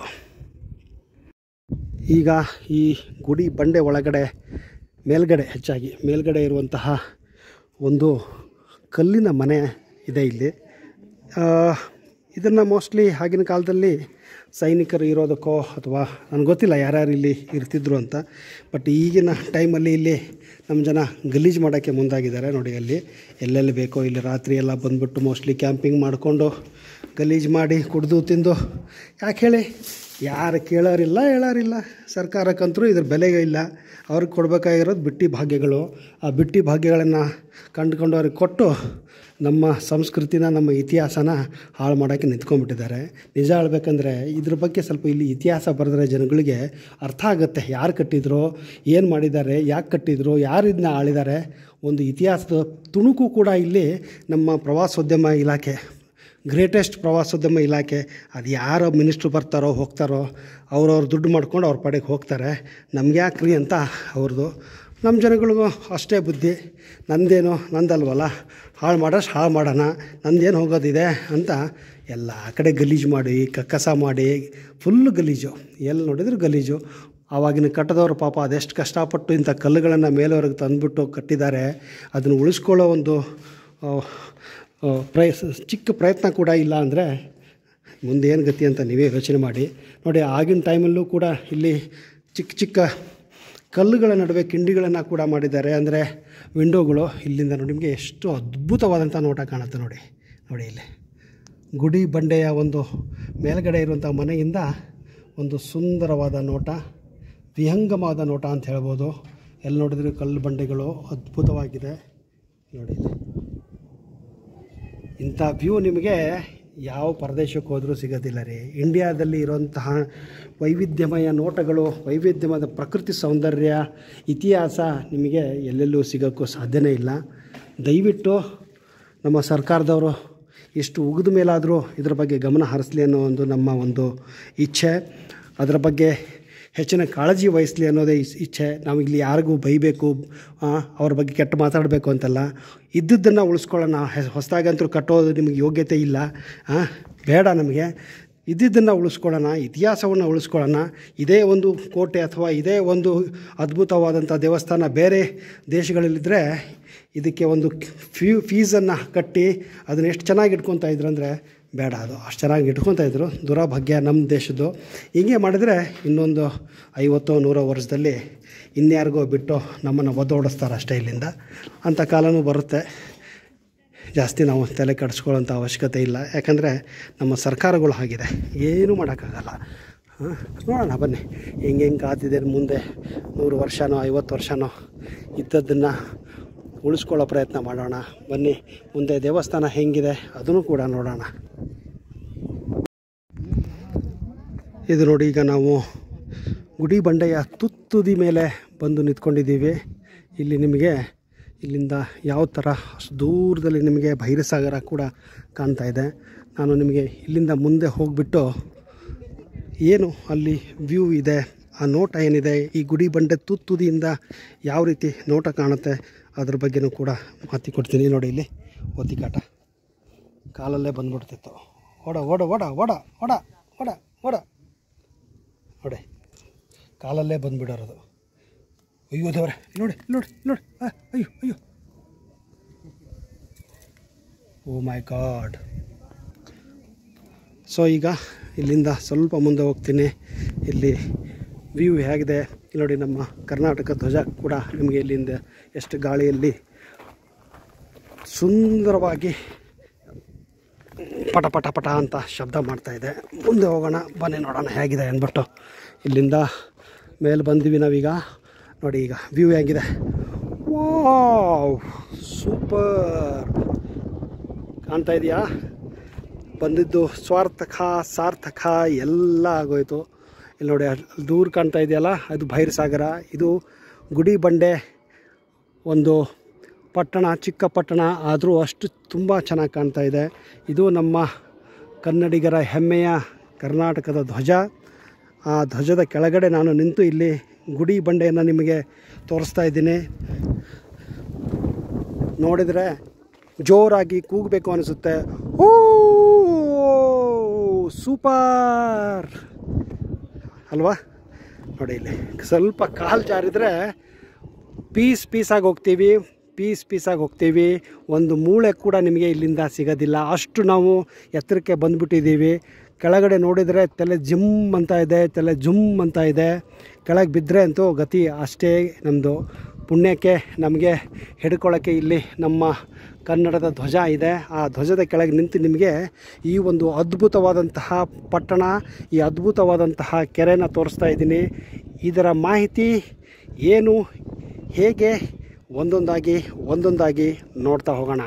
ಈಗ ಈ ಗುಡಿ ಬಂಡೆ ಒಳಗಡೆ ಮೇಲ್ಗಡೆ ಹೆಚ್ಚಾಗಿ ಮೇಲ್ಗಡೆ ಇರುವಂತಹ ಒಂದು ಕಲ್ಲಿನ ಮನೆ ಇದೆ ಇಲ್ಲಿ ಇದನ್ನು ಮೋಸ್ಟ್ಲಿ ಆಗಿನ ಕಾಲದಲ್ಲಿ ಸೈನಿಕರು ಇರೋದಕ್ಕೋ ಅಥವಾ ನನಗೆ ಗೊತ್ತಿಲ್ಲ ಯಾರ್ಯಾರು ಇಲ್ಲಿ ಇರ್ತಿದ್ರು ಅಂತ ಬಟ್ ಈಗಿನ ಟೈಮಲ್ಲಿ ಇಲ್ಲಿ ನಮ್ಮ ಜನ ಗಲೀಜು ಮಾಡೋಕ್ಕೆ ಮುಂದಾಗಿದ್ದಾರೆ ನೋಡಿ ಅಲ್ಲಿ ಎಲ್ಲೆಲ್ಲಿ ಬೇಕೋ ಇಲ್ಲಿ ರಾತ್ರಿ ಎಲ್ಲ ಬಂದುಬಿಟ್ಟು ಮೋಸ್ಟ್ಲಿ ಕ್ಯಾಂಪಿಂಗ್ ಮಾಡಿಕೊಂಡು ಗಲೀಜು ಮಾಡಿ ಕುಡಿದು ತಿಂದು ಯಾಕೆ ಹೇಳಿ ಯಾರು ಕೇಳೋರಿಲ್ಲ ಹೇಳೋರಿಲ್ಲ ಸರ್ಕಾರಕ್ಕಂತರೂ ಇದ್ರ ಬೆಲೆಗೆ ಇಲ್ಲ ಅವ್ರಿಗೆ ಕೊಡಬೇಕಾಗಿರೋದು ಬಿಟ್ಟಿ ಭಾಗ್ಯಗಳು ಆ ಬಿಟ್ಟಿ ಭಾಗ್ಯಗಳನ್ನು ಕಂಡುಕೊಂಡು ಅವ್ರಿಗೆ ಕೊಟ್ಟು ನಮ್ಮ ಸಂಸ್ಕೃತಿನ ನಮ್ಮ ಇತಿಹಾಸನ ಹಾಳು ಮಾಡೋಕ್ಕೆ ನಿಂತ್ಕೊಂಡ್ಬಿಟ್ಟಿದ್ದಾರೆ ನಿಜ ಹೇಳ್ಬೇಕಂದ್ರೆ ಇದ್ರ ಬಗ್ಗೆ ಸ್ವಲ್ಪ ಇಲ್ಲಿ ಇತಿಹಾಸ ಬರೆದ್ರೆ ಜನಗಳಿಗೆ ಅರ್ಥ ಆಗುತ್ತೆ ಯಾರು ಕಟ್ಟಿದ್ರು ಏನು ಮಾಡಿದ್ದಾರೆ ಯಾಕೆ ಕಟ್ಟಿದ್ರು ಯಾರು ಇದನ್ನ ಆಳಿದ್ದಾರೆ ಒಂದು ಇತಿಹಾಸದ ತುಣುಕು ಕೂಡ ಇಲ್ಲಿ ನಮ್ಮ ಪ್ರವಾಸೋದ್ಯಮ ಇಲಾಖೆ ಗ್ರೇಟೆಸ್ಟ್ ಪ್ರವಾಸೋದ್ಯಮ ಇಲಾಖೆ ಅದು ಯಾರೋ ಮಿನಿಸ್ಟ್ರು ಬರ್ತಾರೋ ಹೋಗ್ತಾರೋ ಅವ್ರವ್ರು ದುಡ್ಡು ಮಾಡ್ಕೊಂಡು ಅವ್ರ ಪಡೆಗೆ ಹೋಗ್ತಾರೆ ನಮ್ಗೆ ಯಾಕ್ರಿ ಅಂತ ಅವ್ರದ್ದು ನಮ್ಮ ಜನಗಳಿಗೂ ಅಷ್ಟೇ ಬುದ್ಧಿ ನಂದೇನು ನಂದಲ್ವಲ್ಲ ಹಾಳು ಮಾಡೋಷ್ಟು ಹಾಳು ಮಾಡೋಣ ನಂದೇನು ಹೋಗೋದಿದೆ ಅಂತ ಎಲ್ಲ ಆ ಕಡೆ ಗಲೀಜು ಮಾಡಿ ಕಕ್ಕಸ ಮಾಡಿ ಫುಲ್ಲು ಗಲೀಜು ಎಲ್ಲಿ ನೋಡಿದ್ರು ಗಲೀಜು ಆವಾಗಿನ ಕಟ್ಟದವರು ಪಾಪ ಅದೆಷ್ಟು ಕಷ್ಟಪಟ್ಟು ಇಂಥ ಕಲ್ಲುಗಳನ್ನು ಮೇಲವರೆಗೆ ತಂದುಬಿಟ್ಟು ಕಟ್ಟಿದ್ದಾರೆ ಅದನ್ನು ಉಳಿಸ್ಕೊಳ್ಳೋ ಒಂದು ಆ, ಆ, ಪ್ರಯ ಚಿಕ್ಕ ಪ್ರಯತ್ನ ಕೂಡ ಇಲ್ಲ ಅಂದರೆ ಮುಂದೆ ಏನು ಗತಿ ಅಂತ ನೀವೇ ಯೋಚನೆ ಮಾಡಿ ನೋಡಿ ಆಗಿನ ಟೈಮಲ್ಲೂ ಕೂಡ ಇಲ್ಲಿ ಚಿಕ್ಕ ಚಿಕ್ಕ ಕಲ್ಲುಗಳ ನಡುವೆ ಕಿಂಡಿಗಳನ್ನು ಕೂಡ ಮಾಡಿದ್ದಾರೆ ಅಂದರೆ ವಿಂಡೋಗಳು ಇಲ್ಲಿಂದ ನೋಡಿ ನಿಮಗೆ ಎಷ್ಟು ಅದ್ಭುತವಾದಂಥ ನೋಟ ಕಾಣುತ್ತೆ ನೋಡಿ ನೋಡಿ ಇಲ್ಲಿ ಗುಡಿ ಬಂಡೆಯ ಒಂದು ಮೇಲ್ಗಡೆ ಇರುವಂಥ ಮನೆಯಿಂದ ಒಂದು ಸುಂದರವಾದ ನೋಟ ವಿಹಂಗಮವಾದ ನೋಟ ಅಂತ ಹೇಳ್ಬೋದು ಎಲ್ಲಿ ನೋಡಿದ್ರೆ ಕಲ್ಲು ಬಂಡೆಗಳು ಅದ್ಭುತವಾಗಿದೆ ನೋಡಿ ಇಲ್ಲಿ. ಇಂಥ ವ್ಯೂ ನಿಮಗೆ ಯಾವ ಪ್ರದೇಶಕ್ಕೆ ಹೋದರೂ ಸಿಗೋದಿಲ್ಲ ರೀ ಇಂಡಿಯಾದಲ್ಲಿ ಇರುವಂತಹ ವೈವಿಧ್ಯಮಯ ನೋಟಗಳು ವೈವಿಧ್ಯಮಯ ಪ್ರಕೃತಿ ಸೌಂದರ್ಯ ಇತಿಹಾಸ ನಿಮಗೆ ಎಲ್ಲೆಲ್ಲೂ ಸಿಗೋಕ್ಕೂ ಸಾಧ್ಯನೇ ಇಲ್ಲ ದಯವಿಟ್ಟು ನಮ್ಮ ಸರ್ಕಾರದವರು ಎಷ್ಟು ಉಗಿದ ಮೇಲಾದರೂ ಇದ್ರ ಬಗ್ಗೆ ಗಮನ ಹರಿಸಲಿ ಅನ್ನೋ ಒಂದು ನಮ್ಮ ಒಂದು ಇಚ್ಛೆ ಅದರ ಬಗ್ಗೆ ಹೆಚ್ಚಿನ ಕಾಳಜಿ ವಹಿಸಲಿ ಅನ್ನೋದೇ ಇಸ್- ಇಚ್ಛೆ ನಾವು ಇಲ್ಲಿ ಯಾರಿಗೂ ಬೈಬೇಕು ಆ, ಅವ್ರ ಬಗ್ಗೆ ಕೆಟ್ಟ ಮಾತಾಡಬೇಕು ಅಂತಲ್ಲ ಇದ್ದದ್ದನ್ನು ಉಳಿಸ್ಕೊಳ್ಳೋಣ ಹೊಸದಾಗಂತೂ ಕಟ್ಟೋದು ನಿಮಗೆ ಯೋಗ್ಯತೆ ಇಲ್ಲ ಆ, ಬೇಡ ನಮಗೆ ಇದ್ದಿದ್ದನ್ನು ಉಳಿಸ್ಕೊಳ್ಳೋಣ ಇತಿಹಾಸವನ್ನು ಉಳಿಸ್ಕೊಳ್ಳೋಣ ಇದೇ ಒಂದು ಕೋಟೆ ಅಥವಾ ಇದೇ ಒಂದು ಅದ್ಭುತವಾದಂಥ ದೇವಸ್ಥಾನ ಬೇರೆ ದೇಶಗಳಲ್ಲಿದ್ದರೆ ಇದಕ್ಕೆ ಒಂದು ಫ್ಯೂ ಫೀಸನ್ನು ಕಟ್ಟಿ ಅದನ್ನ ಎಷ್ಟು ಚೆನ್ನಾಗಿ ಇಟ್ಕೊತಾ ಇದ್ರು ಅಂದರೆ ಬೇಡ ಅದು ಅಷ್ಟು ಚೆನ್ನಾಗಿ ಇಟ್ಕೊತಾ ಇದ್ರು ದುರಾಭಾಗ್ಯ ನಮ್ಮ ದೇಶದ್ದು ಹಿಂಗೆ ಮಾಡಿದರೆ ಇನ್ನೊಂದು ಐವತ್ತೋ ನೂರೋ ವರ್ಷದಲ್ಲಿ ಇನ್ಯಾರಿಗೋ ಬಿಟ್ಟು ನಮ್ಮನ್ನು ಒದ್ದೋಡಿಸ್ತಾರೆ ಅಷ್ಟೇ ಇಲ್ಲಿಂದ ಅಂಥ ಕಾಲನೂ ಬರುತ್ತೆ ಜಾಸ್ತಿ ನಾವು ತಲೆ ಕೆಡಿಸ್ಕೊಳ್ಳೋಂಥ ಅವಶ್ಯಕತೆ ಇಲ್ಲ ಯಾಕಂದರೆ ನಮ್ಮ ಸರ್ಕಾರಗಳು ಆಗಿದೆ ಏನೂ ಮಾಡೋಕ್ಕಾಗಲ್ಲ ಹಾಂ ನೋಡೋಣ ಬನ್ನಿ ಹೆಂಗೆ ಹೆಂಗೆ ಕಾದಿದೆ ಮುಂದೆ ನೂರು ವರ್ಷನೋ ಐವತ್ತು ವರ್ಷನೋ ಇದ್ದದ್ದನ್ನು ಉಳಿಸ್ಕೊಳ್ಳೋ ಪ್ರಯತ್ನ ಮಾಡೋಣ ಬನ್ನಿ ಮುಂದೆ ದೇವಸ್ಥಾನ ಹೆಂಗಿದೆ ಅದನ್ನು ಕೂಡ ನೋಡೋಣ ಇದು ನೋಡಿ ಈಗ ನಾವು ಗುಡಿ ಬಂಡೆಯ ತುತ್ತುದಿ ಮೇಲೆ ಬಂದು ನಿಂತ್ಕೊಂಡಿದ್ದೀವಿ ಇಲ್ಲಿ ನಿಮಗೆ ಇಲ್ಲಿಂದ ಯಾವ ಥರ ಅಷ್ಟು ದೂರದಲ್ಲಿ ನಿಮಗೆ ಭೈರಸಾಗರ ಕೂಡ ಕಾಣ್ತಾ ಇದೆ ನಾನು ನಿಮಗೆ ಇಲ್ಲಿಂದ ಮುಂದೆ ಹೋಗಿಬಿಟ್ಟು ಏನು ಅಲ್ಲಿ ವ್ಯೂ ಇದೆ ಆ ನೋಟ ಏನಿದೆ ಈ ಗುಡಿ ಬಂಡೆ ತುತ್ತುದಿಯಿಂದ ಯಾವ ರೀತಿ ನೋಟ ಕಾಣುತ್ತೆ ಅದ್ರ ಬಗ್ಗೆನೂ ಕೂಡ ಮಾತಿ ಕೊಡ್ತೀನಿ ನೋಡಿ ಇಲ್ಲಿ ಒತ್ತಿಕಾಟ ಕಾಲಲ್ಲೇ ಬಂದ್ಬಿಡ್ತಿತ್ತು ಓಡ ಓಡ ಓಡ ಓಡ ಓಡ ಓಡ ಓಡ ನೋಡಿ ಕಾಲಲ್ಲೇ ಬಂದುಬಿಡೋರದು ಅಯ್ಯೋ ದೇವ್ರೆ ಇಲ್ಲಿ ನೋಡಿ ಇಲ್ಲಿ ನೋಡಿ ಇಲ್ಲಿ ನೋಡಿ ಆ, ಅಯ್ಯೋ ಅಯ್ಯೋ ಓ ಮೈ ಗಾಡ್ ಸೊ ಈಗ ಇಲ್ಲಿಂದ ಸ್ವಲ್ಪ ಮುಂದೆ ಹೋಗ್ತೀನಿ ಇಲ್ಲಿ ವ್ಯೂ ಹೇಗಿದೆ ಇಲ್ಲಿ ನೋಡಿ ನಮ್ಮ ಕರ್ನಾಟಕ ಧ್ವಜ ಕೂಡ ನಿಮಗೆ ಇಲ್ಲಿಂದ ಎಷ್ಟು ಗಾಳಿಯಲ್ಲಿ ಸುಂದರವಾಗಿ ಪಟ ಪಟ ಪಟ ಅಂತ ಶಬ್ದ ಮಾಡ್ತಾ ಇದೆ ಮುಂದೆ ಹೋಗೋಣ ಬನ್ನಿ ನೋಡೋಣ ಹೇಗಿದೆ ಅಂದ್ಬಿಟ್ಟು ಇಲ್ಲಿಂದ ಮೇಲೆ ಬಂದೀವಿ ನಾವೀಗ ನೋಡಿ ಈಗ ವ್ಯೂ ಹೇಗಿದೆ ವಾವ್ ಸೂಪರ್ ಕಾಣ್ತಾ ಇದೆಯಾ ಬಂದಿದ್ದು ಸ್ವಾರ್ಥಕ ಸಾರ್ಥಕ ಎಲ್ಲ ಆಗೋಯ್ತು ಇಲ್ಲಿ ನೋಡಿ ಅಲ್ಲಿ ದೂರ ಕಾಣ್ತಾ ಇದೆಯಲ್ಲ ಅದು ಭೈರಸಾಗರ ಇದು ಗುಡಿ ಬಂಡೆ ಒಂದು ಪಟ್ಟಣ ಚಿಕ್ಕ ಪಟ್ಟಣ ಆದರೂ ಅಷ್ಟು ತುಂಬ ಚೆನ್ನಾಗಿ ಕಾಣ್ತಾ ಇದೆ ಇದು ನಮ್ಮ ಕನ್ನಡಿಗರ ಹೆಮ್ಮೆಯ ಕರ್ನಾಟಕದ ಧ್ವಜ ಆ ಧ್ವಜದ ಕೆಳಗಡೆ ನಾನು ನಿಂತು ಇಲ್ಲಿ ಗುಡಿ ಬಂಡೆಯನ್ನು ನಿಮಗೆ ತೋರಿಸ್ತಾ ಇದ್ದೀನಿ ನೋಡಿದರೆ ಜೋರಾಗಿ ಕೂಗಬೇಕು ಅನಿಸುತ್ತೆ ಓ ಸೂಪರ್ ಅಲ್ವಾ ನೋಡಿ ಇಲ್ಲಿ ಸ್ವಲ್ಪ ಕಾಲು ಜಾರಿದರೆ ಪೀಸ್ ಪೀಸಾಗಿ ಹೋಗ್ತೀವಿ ಪೀಸ್ ಪೀಸಾಗಿ ಹೋಗ್ತೀವಿ ಒಂದು ಮೂಳೆ ಕೂಡ ನಿಮಗೆ ಇಲ್ಲಿಂದ ಸಿಗೋದಿಲ್ಲ ಅಷ್ಟು ನಾವು ಎತ್ತರಕ್ಕೆ ಬಂದುಬಿಟ್ಟಿದ್ದೀವಿ ಕೆಳಗಡೆ ನೋಡಿದರೆ ತಲೆ ಜಿಮ್ ಅಂತ ಇದೆ ತಲೆ ಜುಮ್ ಅಂತ ಇದೆ ಕೆಳಗೆ ಬಿದ್ದರೆ ಅಂತೂ ಗತಿ ಅಷ್ಟೇ ನಮ್ಮದು ಪುಣ್ಯಕ್ಕೆ ನಮಗೆ ಹಿಡ್ಕೊಳ್ಳೋಕ್ಕೆ ಇಲ್ಲಿ ನಮ್ಮ ಕನ್ನಡದ ಧ್ವಜ ಇದೆ ಆ ಧ್ವಜದ ಕೆಳಗೆ ನಿಂತು ನಿಮಗೆ ಈ ಒಂದು ಅದ್ಭುತವಾದಂತಹ ಪಟ್ಟಣ ಈ ಅದ್ಭುತವಾದಂತಹ ಕೆರೆನ ತೋರಿಸ್ತಾ ಇದ್ದೀನಿ ಇದರ ಮಾಹಿತಿ ಏನು ಹೇಗೆ ಒಂದೊಂದಾಗಿ ಒಂದೊಂದಾಗಿ ನೋಡ್ತಾ ಹೋಗೋಣ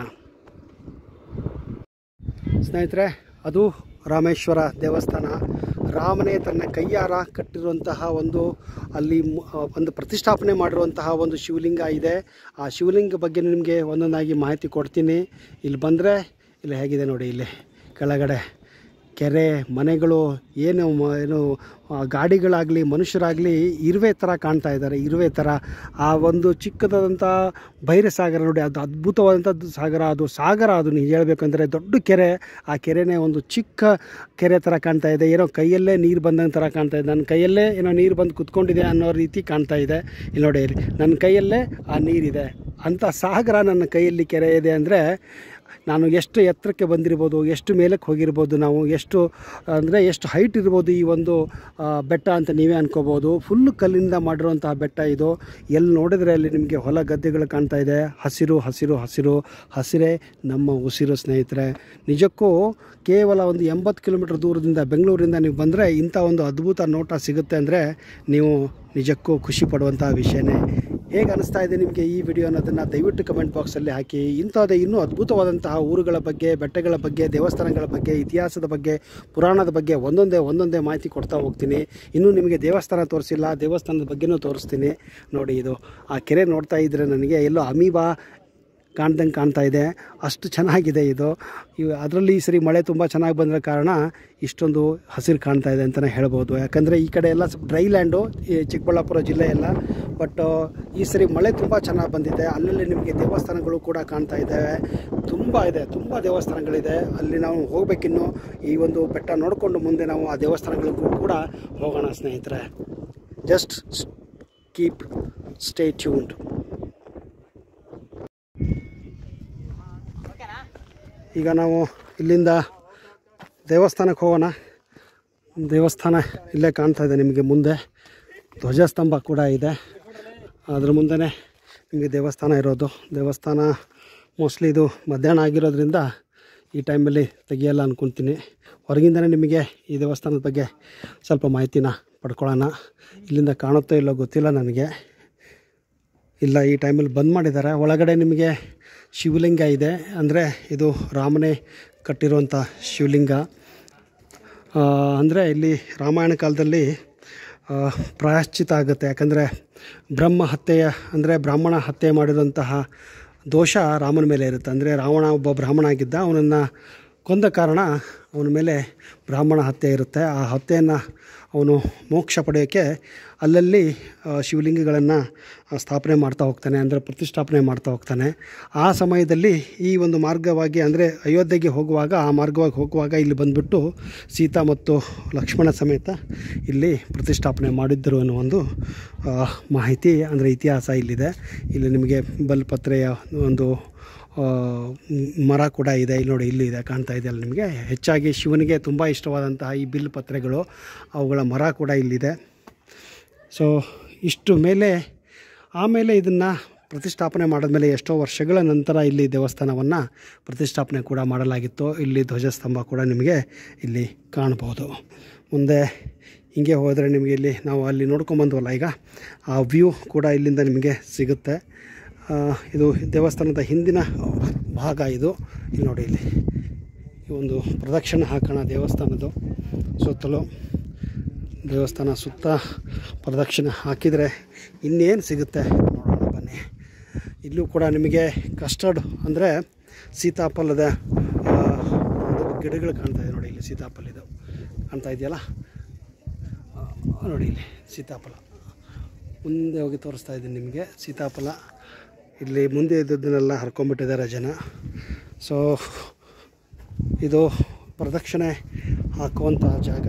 ಸ್ನೇಹಿತರೆ ಅದು ರಾಮೇಶ್ವರ ದೇವಸ್ಥಾನ ರಾಮನೇ ತನ್ನ ಕೈಯಾರ ಕಟ್ಟಿರುವಂತಹ ಒಂದು ಅಲ್ಲಿ ಮು- ಆ, ಒಂದು ಪ್ರತಿಷ್ಠಾಪನೆ ಮಾಡಿರುವಂತಹ ಒಂದು ಶಿವಲಿಂಗ ಇದೆ ಆ ಶಿವಲಿಂಗ ಬಗ್ಗೆ ನಿಮಗೆ ಒಂದೊಂದಾಗಿ ಮಾಹಿತಿ ಕೊಡ್ತೀನಿ ಇಲ್ಲಿ ಬಂದರೆ ಇಲ್ಲಿ ಹೇಗಿದೆ ನೋಡಿ ಇಲ್ಲಿ ಕೆಳಗಡೆ ಕೆರೆ ಮನೆಗಳು ಏನು ಮ- ಏನು ಆ, ಗಾಡಿಗಳಾಗಲಿ ಮನುಷ್ಯರಾಗಲಿ ಇರುವೆ ಥರ ಕಾಣ್ತಾ ಇದ್ದಾರೆ ಇರುವೆ ಥರ ಆ ಒಂದು ಚಿಕ್ಕದಾದಂಥ ಭೈರಸಾಗರ ನೋಡಿ ಅದು ಅದ್ಭುತವಾದಂಥದ್ದು ಸಾಗರ ಅದು ಸಾಗರ ಅದು ನೀವು ಹೇಳ್ಬೇಕಂದ್ರೆ ದೊಡ್ಡ ಕೆರೆ ಆ ಕೆರೆನೇ ಒಂದು ಚಿಕ್ಕ ಕೆರೆ ಥರ ಕಾಣ್ತಾ ಇದೆ ಏನೋ ಕೈಯಲ್ಲೇ ನೀರು ಬಂದಂಗೆ ಥರ ಕಾಣ್ತಾ ಇದೆ ನನ್ನ ಕೈಯಲ್ಲೇ ಏನೋ ನೀರು ಬಂದು ಕುತ್ಕೊಂಡಿದೆ ಅನ್ನೋ ರೀತಿ ಕಾಣ್ತಾ ಇದೆ ಇಲ್ಲಿ ನೋಡಿ ಇಲ್ಲಿ ನನ್ನ ಕೈಯಲ್ಲೇ ಆ ನೀರಿದೆ ಅಂಥ ಸಾಗರ ನನ್ನ ಕೈಯಲ್ಲಿ ಕೆರೆ ಇದೆ ಅಂದರೆ ನಾನು ಎಷ್ಟು ಎತ್ತರಕ್ಕೆ ಬಂದಿರ್ಬೋದು ಎಷ್ಟು ಮೇಲಕ್ಕೆ ಹೋಗಿರ್ಬೋದು ನಾವು ಎಷ್ಟು ಅಂದರೆ ಎಷ್ಟು ಹೈಟ್ ಇರ್ಬೋದು ಈ ಒಂದು ಆ, ಬೆಟ್ಟ ಅಂತ ನೀವೇ ಅನ್ಕೋಬೋದು ಫುಲ್ ಕಲ್ಲಿಂದ ಮಾಡಿರುವಂತಹ ಬೆಟ್ಟ ಇದು ಎಲ್ಲಿ ನೋಡಿದ್ರೆ ಅಲ್ಲಿ ನಿಮಗೆ ಹೊಲ ಗದ್ದೆಗಳು ಕಾಣ್ತಾ ಇದೆ ಹಸಿರು ಹಸಿರು ಹಸಿರು ಹಸಿರೇ ನಮ್ಮ ಉಸಿರು ಸ್ನೇಹಿತರೆ ನಿಜಕ್ಕೂ ಕೇವಲ ಒಂದು ಎಂಬತ್ತು ಕಿಲೋಮೀಟರ್ ದೂರದಿಂದ ಬೆಂಗಳೂರಿಂದ ನೀವು ಬಂದರೆ ಇಂಥ ಒಂದು ಅದ್ಭುತ ನೋಟ ಸಿಗುತ್ತೆ ಅಂದರೆ ನೀವು ನಿಜಕ್ಕೂ ಖುಷಿ ಪಡುವಂತಹ ವಿಷಯನೇ ಹೇಗೆ ಅನಿಸ್ತಾ ಇದೆ ನಿಮಗೆ ಈ ವಿಡಿಯೋ ಅನ್ನೋದನ್ನು ದಯವಿಟ್ಟು ಕಮೆಂಟ್ ಬಾಕ್ಸಲ್ಲಿ ಹಾಕಿ ಇಂಥದ್ದೇ ಇನ್ನೂ ಅದ್ಭುತವಾದಂತಹ ಊರುಗಳ ಬಗ್ಗೆ ಬೆಟ್ಟಗಳ ಬಗ್ಗೆ ದೇವಸ್ಥಾನಗಳ ಬಗ್ಗೆ ಇತಿಹಾಸದ ಬಗ್ಗೆ ಪುರಾಣದ ಬಗ್ಗೆ ಒಂದೊಂದೇ ಒಂದೊಂದೇ ಮಾಹಿತಿ ಕೊಡ್ತಾ ಹೋಗ್ತೀನಿ ಇನ್ನೂ ನಿಮಗೆ ದೇವಸ್ಥಾನ ತೋರಿಸಿಲ್ಲ ದೇವಸ್ಥಾನದ ಬಗ್ಗೆನೂ ತೋರಿಸ್ತೀನಿ ನೋಡಿ ಇದು ಆ ಕೆರೆ ನೋಡ್ತಾ ಇದ್ದರೆ ನನಗೆ ಎಲ್ಲೋ ಅಮೀಬಾ ಕಾಣ್ದಂಗೆ ಕಾಣ್ತಾ ಇದೆ ಅಷ್ಟು ಚೆನ್ನಾಗಿದೆ ಇದು ಇವು ಅದರಲ್ಲಿ ಈ ಸರಿ ಮಳೆ ತುಂಬ ಚೆನ್ನಾಗಿ ಬಂದಿರೋ ಕಾರಣ ಇಷ್ಟೊಂದು ಹಸಿರು ಕಾಣ್ತಾ ಇದೆ ಅಂತಲೇ ಹೇಳ್ಬೋದು ಯಾಕಂದರೆ ಈ ಕಡೆ ಎಲ್ಲ ಸ್ವಲ್ಪ ಡ್ರೈ ಲ್ಯಾಂಡು ಈ ಚಿಕ್ಕಬಳ್ಳಾಪುರ ಜಿಲ್ಲೆ ಎಲ್ಲ ಬಟ್ ಈ ಸರಿ ಮಳೆ ತುಂಬ ಚೆನ್ನಾಗಿ ಬಂದಿದೆ ಅಲ್ಲಲ್ಲಿ ನಿಮಗೆ ದೇವಸ್ಥಾನಗಳು ಕೂಡ ಕಾಣ್ತಾ ಇದ್ದಾವೆ ತುಂಬ ಇದೆ ತುಂಬ ದೇವಸ್ಥಾನಗಳಿದೆ ಅಲ್ಲಿ ನಾವು ಹೋಗಬೇಕಿನ್ನು ಈ ಒಂದು ಬೆಟ್ಟ ನೋಡಿಕೊಂಡು ಮುಂದೆ ನಾವು ಆ ದೇವಸ್ಥಾನಗಳಿಗೂ ಕೂಡ ಹೋಗೋಣ ಸ್ನೇಹಿತರೆ ಜಸ್ಟ್ ಕೀಪ್ ಸ್ಟೇ ಟ್ಯೂನ್ಡ್ ಈಗ ನಾವು ಇಲ್ಲಿಂದ ದೇವಸ್ಥಾನಕ್ಕೆ ಹೋಗೋಣ ದೇವಸ್ಥಾನ ಇಲ್ಲೇ ಕಾಣ್ತಾ ಇದೆ ನಿಮಗೆ ಮುಂದೆ ಧ್ವಜಸ್ತಂಭ ಕೂಡ ಇದೆ ಅದ್ರ ಮುಂದೆ ನಿಮಗೆ ದೇವಸ್ಥಾನ ಇರೋದು ದೇವಸ್ಥಾನ ಮೋಸ್ಟ್ಲಿ ಇದು ಮಧ್ಯಾಹ್ನ ಆಗಿರೋದ್ರಿಂದ ಈ ಟೈಮಲ್ಲಿ ತೆಗಿಯಲ್ಲ ಅಂದ್ಕೊತೀನಿ ಹೊರಗಿಂದನೇ ನಿಮಗೆ ಈ ದೇವಸ್ಥಾನದ ಬಗ್ಗೆ ಸ್ವಲ್ಪ ಮಾಹಿತಿನ ಪಡ್ಕೊಳ್ಳೋಣ ಇಲ್ಲಿಂದ ಕಾಣುತ್ತೋ ಇಲ್ಲೋ ಗೊತ್ತಿಲ್ಲ ನನಗೆ ಇಲ್ಲ ಈ ಟೈಮಲ್ಲಿ ಬಂದ್ ಮಾಡಿದ್ದಾರೆ ಒಳಗಡೆ ನಿಮಗೆ ಶಿವಲಿಂಗ ಇದೆ ಅಂದರೆ ಇದು ರಾಮನೇ ಕಟ್ಟಿರುವಂಥ ಶಿವಲಿಂಗ ಅಂದರೆ ಇಲ್ಲಿ ರಾಮಾಯಣ ಕಾಲದಲ್ಲಿ ಆ, ಪ್ರಾಯಶ್ಚಿತ ಆಗುತ್ತೆ ಯಾಕಂದರೆ ಬ್ರಹ್ಮ ಹತ್ಯೆಯ ಅಂದರೆ ಬ್ರಾಹ್ಮಣ ಹತ್ಯೆ ಮಾಡಿದಂತಹ ದೋಷ ರಾಮನ ಮೇಲೆ ಇರುತ್ತೆ ಅಂದರೆ ರಾವಣ ಒಬ್ಬ ಬ್ರಾಹ್ಮಣ ಆಗಿದ್ದ ಅವನನ್ನು ಕೊಂದ ಕಾರಣ ಅವನ ಮೇಲೆ ಬ್ರಾಹ್ಮಣ ಹತ್ಯೆ ಇರುತ್ತೆ ಆ ಹತ್ಯೆಯನ್ನು ಅವನು ಮೋಕ್ಷ ಪಡೆಯೋಕ್ಕೆ ಅಲ್ಲಲ್ಲಿ ಆ, ಶಿವಲಿಂಗಗಳನ್ನು ಆ, ಸ್ಥಾಪನೆ ಮಾಡ್ತಾ ಹೋಗ್ತಾನೆ ಅಂದರೆ ಪ್ರತಿಷ್ಠಾಪನೆ ಮಾಡ್ತಾ ಹೋಗ್ತಾನೆ ಆ ಸಮಯದಲ್ಲಿ ಈ ಒಂದು ಮಾರ್ಗವಾಗಿ ಅಂದರೆ ಅಯೋಧ್ಯೆಗೆ ಹೋಗುವಾಗ ಆ ಮಾರ್ಗವಾಗಿ ಹೋಗುವಾಗ ಇಲ್ಲಿ ಬಂದುಬಿಟ್ಟು ಸೀತಾ ಮತ್ತು ಲಕ್ಷ್ಮಣ ಸಮೇತ ಇಲ್ಲಿ ಪ್ರತಿಷ್ಠಾಪನೆ ಮಾಡಿದ್ದರು ಅನ್ನೋ ಒಂದು ಆ, ಮಾಹಿತಿ ಅಂದರೆ ಇತಿಹಾಸ ಇಲ್ಲಿದೆ ಇಲ್ಲಿ ನಿಮಗೆ ಬಲ್ಪತ್ರೆಯ ಒಂದು ಆ, ಮ್- ಮರ ಕೂಡ ಇದೆ ಇಲ್ಲಿ ನೋಡಿ ಇಲ್ಲಿ ಇದೆ ಕಾಣ್ತಾ ಇದೆಯಲ್ಲ ನಿಮಗೆ ಹೆಚ್ಚಾಗಿ ಶಿವನಿಗೆ ತುಂಬ ಇಷ್ಟವಾದಂತಹ ಈ ಬಿಲ್ ಪತ್ರೆಗಳು ಅವುಗಳ ಮರ ಕೂಡ ಇಲ್ಲಿದೆ ಸೊ ಇಷ್ಟು ಮೇಲೆ ಆಮೇಲೆ ಇದನ್ನು ಪ್ರತಿಷ್ಠಾಪನೆ ಮಾಡಿದ್ಮೇಲೆ ಎಷ್ಟೋ ವರ್ಷಗಳ ನಂತರ ಇಲ್ಲಿ ದೇವಸ್ಥಾನವನ್ನು ಪ್ರತಿಷ್ಠಾಪನೆ ಕೂಡ ಮಾಡಲಾಗಿತ್ತು ಇಲ್ಲಿ ಧ್ವಜಸ್ತಂಭ ಕೂಡ ನಿಮಗೆ ಇಲ್ಲಿ ಕಾಣ್ಬೋದು ಮುಂದೆ ಹಿಂಗೆ ಹೋದರೆ ನಿಮಗೆ ಇಲ್ಲಿ ನಾವು ಅಲ್ಲಿ ನೋಡ್ಕೊಂಬಂದ್ವಲ್ಲ ಈಗ ಆ ವ್ಯೂ ಕೂಡ ಇಲ್ಲಿಂದ ನಿಮಗೆ ಸಿಗುತ್ತೆ ಆ, ಇದು ದೇವಸ್ಥಾನದ ಹಿಂದಿನ ಭಾಗ ಇದು ಇಲ್ಲಿ ನೋಡಿ ಇಲ್ಲಿ ಈ ಒಂದು ಪ್ರದಕ್ಷಿಣೆ ಹಾಕೋಣ ದೇವಸ್ಥಾನದ್ದು ಸುತ್ತಲೂ ದೇವಸ್ಥಾನ ಸುತ್ತ ಪ್ರದಕ್ಷಿಣೆ ಹಾಕಿದರೆ ಇನ್ನೇನು ಸಿಗುತ್ತೆ ನೋಡೋಣ ಬನ್ನಿ ಇಲ್ಲೂ ಕೂಡ ನಿಮಗೆ ಕಸ್ಟರ್ಡ್ ಅಂದರೆ ಸೀತಾಫಲದ ಆ, ಒಂದು ಗಿಡಗಳು ಕಾಣ್ತಾ ಇದೆ ನೋಡಿ ಇಲ್ಲಿ ಸೀತಾಫಲ ಇದು ಕಾಣ್ತಾ ಇದೆಯಲ್ಲ ಆ, ನೋಡಿ ಇಲ್ಲಿ ಸೀತಾಫಲ ಮುಂದೆ ಹೋಗಿ ತೋರಿಸ್ತಾ ಇದ್ದೀನಿ ನಿಮಗೆ ಸೀತಾಫಲ ಇಲ್ಲಿ ಮುಂದೆ ಇದ್ದದ್ದನ್ನೆಲ್ಲ ಹರ್ಕೊಂಡ್ಬಿಟ್ಟಿದ್ದಾರೆ ಜನ ಸೊ ಇದು ಪ್ರದಕ್ಷಿಣೆ ಹಾಕುವಂಥ ಜಾಗ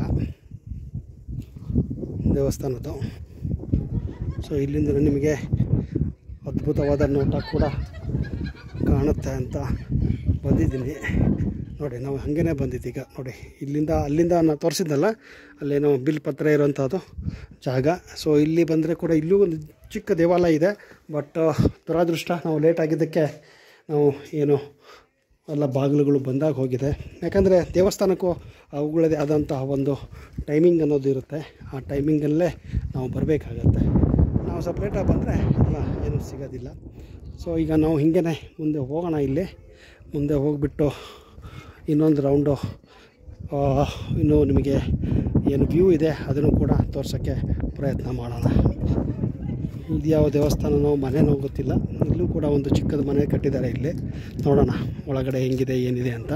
ದೇವಸ್ಥಾನದ್ದು ಸೊ ಇಲ್ಲಿಂದ ನಿಮಗೆ ಅದ್ಭುತವಾದ ನೋಟ ಕೂಡ ಕಾಣುತ್ತೆ ಅಂತ ಬಂದಿದ್ದೀನಿ ನೋಡಿ ನಾವು ಹಾಗೇ ಬಂದಿದ್ದೀಗ ನೋಡಿ ಇಲ್ಲಿಂದ ಅಲ್ಲಿಂದ ನಾನು ತೋರಿಸಿದ್ನಲ್ಲ ಅಲ್ಲೇನೋ ಬಿಲ್ ಪತ್ರ ಇರೋಂಥದ್ದು ಜಾಗ ಸೊ ಇಲ್ಲಿ ಬಂದರೆ ಕೂಡ ಇಲ್ಲೂ ಒಂದು ಚಿಕ್ಕ ದೇವಾಲಯ ಇದೆ ಬಟ್ ದುರಾದೃಷ್ಟ ನಾವು ಲೇಟ್ ಆಗಿದ್ದಕ್ಕೆ ನಾವು ಏನು ಎಲ್ಲ ಬಾಗಿಲುಗಳು ಬಂದಾಗ ಹೋಗಿದೆ ಯಾಕಂದರೆ ದೇವಸ್ಥಾನಕ್ಕೂ ಅವುಗಳದೇ ಆದಂತಹ ಒಂದು ಟೈಮಿಂಗ್ ಅನ್ನೋದು ಇರುತ್ತೆ ಆ ಟೈಮಿಂಗಲ್ಲೇ ನಾವು ಬರಬೇಕಾಗತ್ತೆ ನಾವು ಸಪ್ರೇಟಾಗಿ ಬಂದರೆ ಎಲ್ಲ ಏನೂ ಸಿಗೋದಿಲ್ಲ ಸೊ ಈಗ ನಾವು ಹಿಂಗೆ ಮುಂದೆ ಹೋಗೋಣ ಇಲ್ಲಿ ಮುಂದೆ ಹೋಗಿಬಿಟ್ಟು ಇನ್ನೊಂದು ರೌಂಡು ಆ, ಇನ್ನೂ ನಿಮಗೆ ಏನು ವ್ಯೂ ಇದೆ ಅದನ್ನು ಕೂಡ ತೋರ್ಸೋಕ್ಕೆ ಪ್ರಯತ್ನ ಮಾಡೋಣ ಇದು ಯಾವ ದೇವಸ್ಥಾನನೋ ಮನೆನೋ ಗೊತ್ತಿಲ್ಲ ಇಲ್ಲೂ ಕೂಡ ಒಂದು ಚಿಕ್ಕದ ಮನೆ ಕಟ್ಟಿದ್ದಾರೆ ಇಲ್ಲಿ ನೋಡೋಣ ಒಳಗಡೆ ಹೆಂಗಿದೆ ಏನಿದೆ ಅಂತ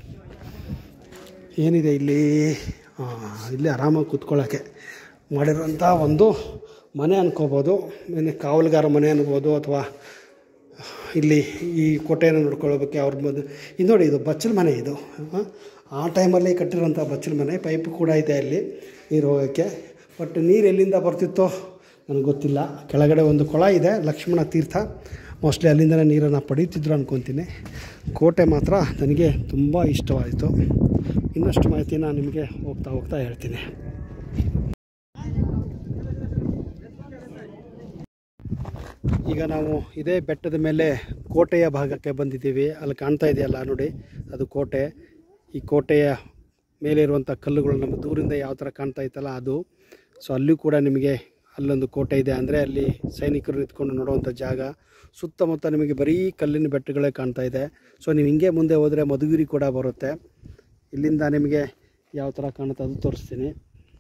ಏನಿದೆ ಇಲ್ಲಿ ಆ, ಇಲ್ಲಿ ಆರಾಮಾಗಿ ಕೂತ್ಕೊಳ್ಳೋಕ್ಕೆ ಮಾಡಿರೋಂಥ ಒಂದು ಮನೆ ಅನ್ಕೋಬೋದು ಏನು ಕಾವಲುಗಾರ ಮನೆ ಅನ್ಬೋದು ಅಥವಾ ಇಲ್ಲಿ ಈ ಕೋಟೆಯನ್ನು ನೋಡ್ಕೊಳ್ಳೋದಕ್ಕೆ ಅವ್ರ ಮದ್ದು ಇದು ನೋಡಿ ಇದು ಬಚ್ಚಲ ಮನೆ ಇದು ಆ, ಆ ಟೈಮಲ್ಲಿ ಕಟ್ಟಿರೋಂಥ ಬಚ್ಚಲ ಮನೆ ಪೈಪ್ ಕೂಡ ಇದೆ ಅಲ್ಲಿ ನೀರು ಹೋಗೋಕ್ಕೆ ಬಟ್ ನೀರು ಎಲ್ಲಿಂದ ಬರ್ತಿತ್ತೋ ನನಗೆ ಗೊತ್ತಿಲ್ಲ ಕೆಳಗಡೆ ಒಂದು ಕೊಳ ಇದೆ ಲಕ್ಷ್ಮಣ ತೀರ್ಥ ಮೋಸ್ಟ್ಲಿ ಅಲ್ಲಿಂದನೇ ನೀರನ್ನು ಪಡೀತಿದ್ರು ಅನ್ಕೊತೀನಿ ಕೋಟೆ ಮಾತ್ರ ನನಗೆ ತುಂಬ ಇಷ್ಟವಾಯಿತು ಇನ್ನಷ್ಟು ಮಾಹಿತಿನ ನಿಮಗೆ ಹೋಗ್ತಾ ಹೋಗ್ತಾ ಹೇಳ್ತೀನಿ ಈಗ ನಾವು ಇದೇ ಬೆಟ್ಟದ ಮೇಲೆ ಕೋಟೆಯ ಭಾಗಕ್ಕೆ ಬಂದಿದ್ದೀವಿ ಅಲ್ಲಿ ಕಾಣ್ತಾ ಇದೆಯಲ್ಲ ನೋಡಿ ಅದು ಕೋಟೆ ಈ ಕೋಟೆಯ ಮೇಲೆ ಇರುವಂಥ ಕಲ್ಲುಗಳು ನಮಗೆ ದೂರಿಂದ ಯಾವ ಥರ ಕಾಣ್ತಾ ಇತ್ತಲ್ಲ ಅದು ಸೊ ಅಲ್ಲೂ ಕೂಡ ನಿಮಗೆ ಅಲ್ಲೊಂದು ಕೋಟೆ ಇದೆ ಅಂದರೆ ಅಲ್ಲಿ ಸೈನಿಕರು ನಿಂತ್ಕೊಂಡು ನೋಡುವಂಥ ಜಾಗ ಸುತ್ತಮುತ್ತ ನಿಮಗೆ ಬರೀ ಕಲ್ಲಿನ ಬೆಟ್ಟಗಳೇ ಕಾಣ್ತಾ ಇದೆ ಸೊ ನೀವು ಹಿಂಗೆ ಮುಂದೆ ಹೋದರೆ ಮಧುಗಿರಿ ಕೂಡ ಬರುತ್ತೆ ಇಲ್ಲಿಂದ ನಿಮಗೆ ಯಾವ ಥರ ಕಾಣುತ್ತೆ ಅದು ತೋರಿಸ್ತೀನಿ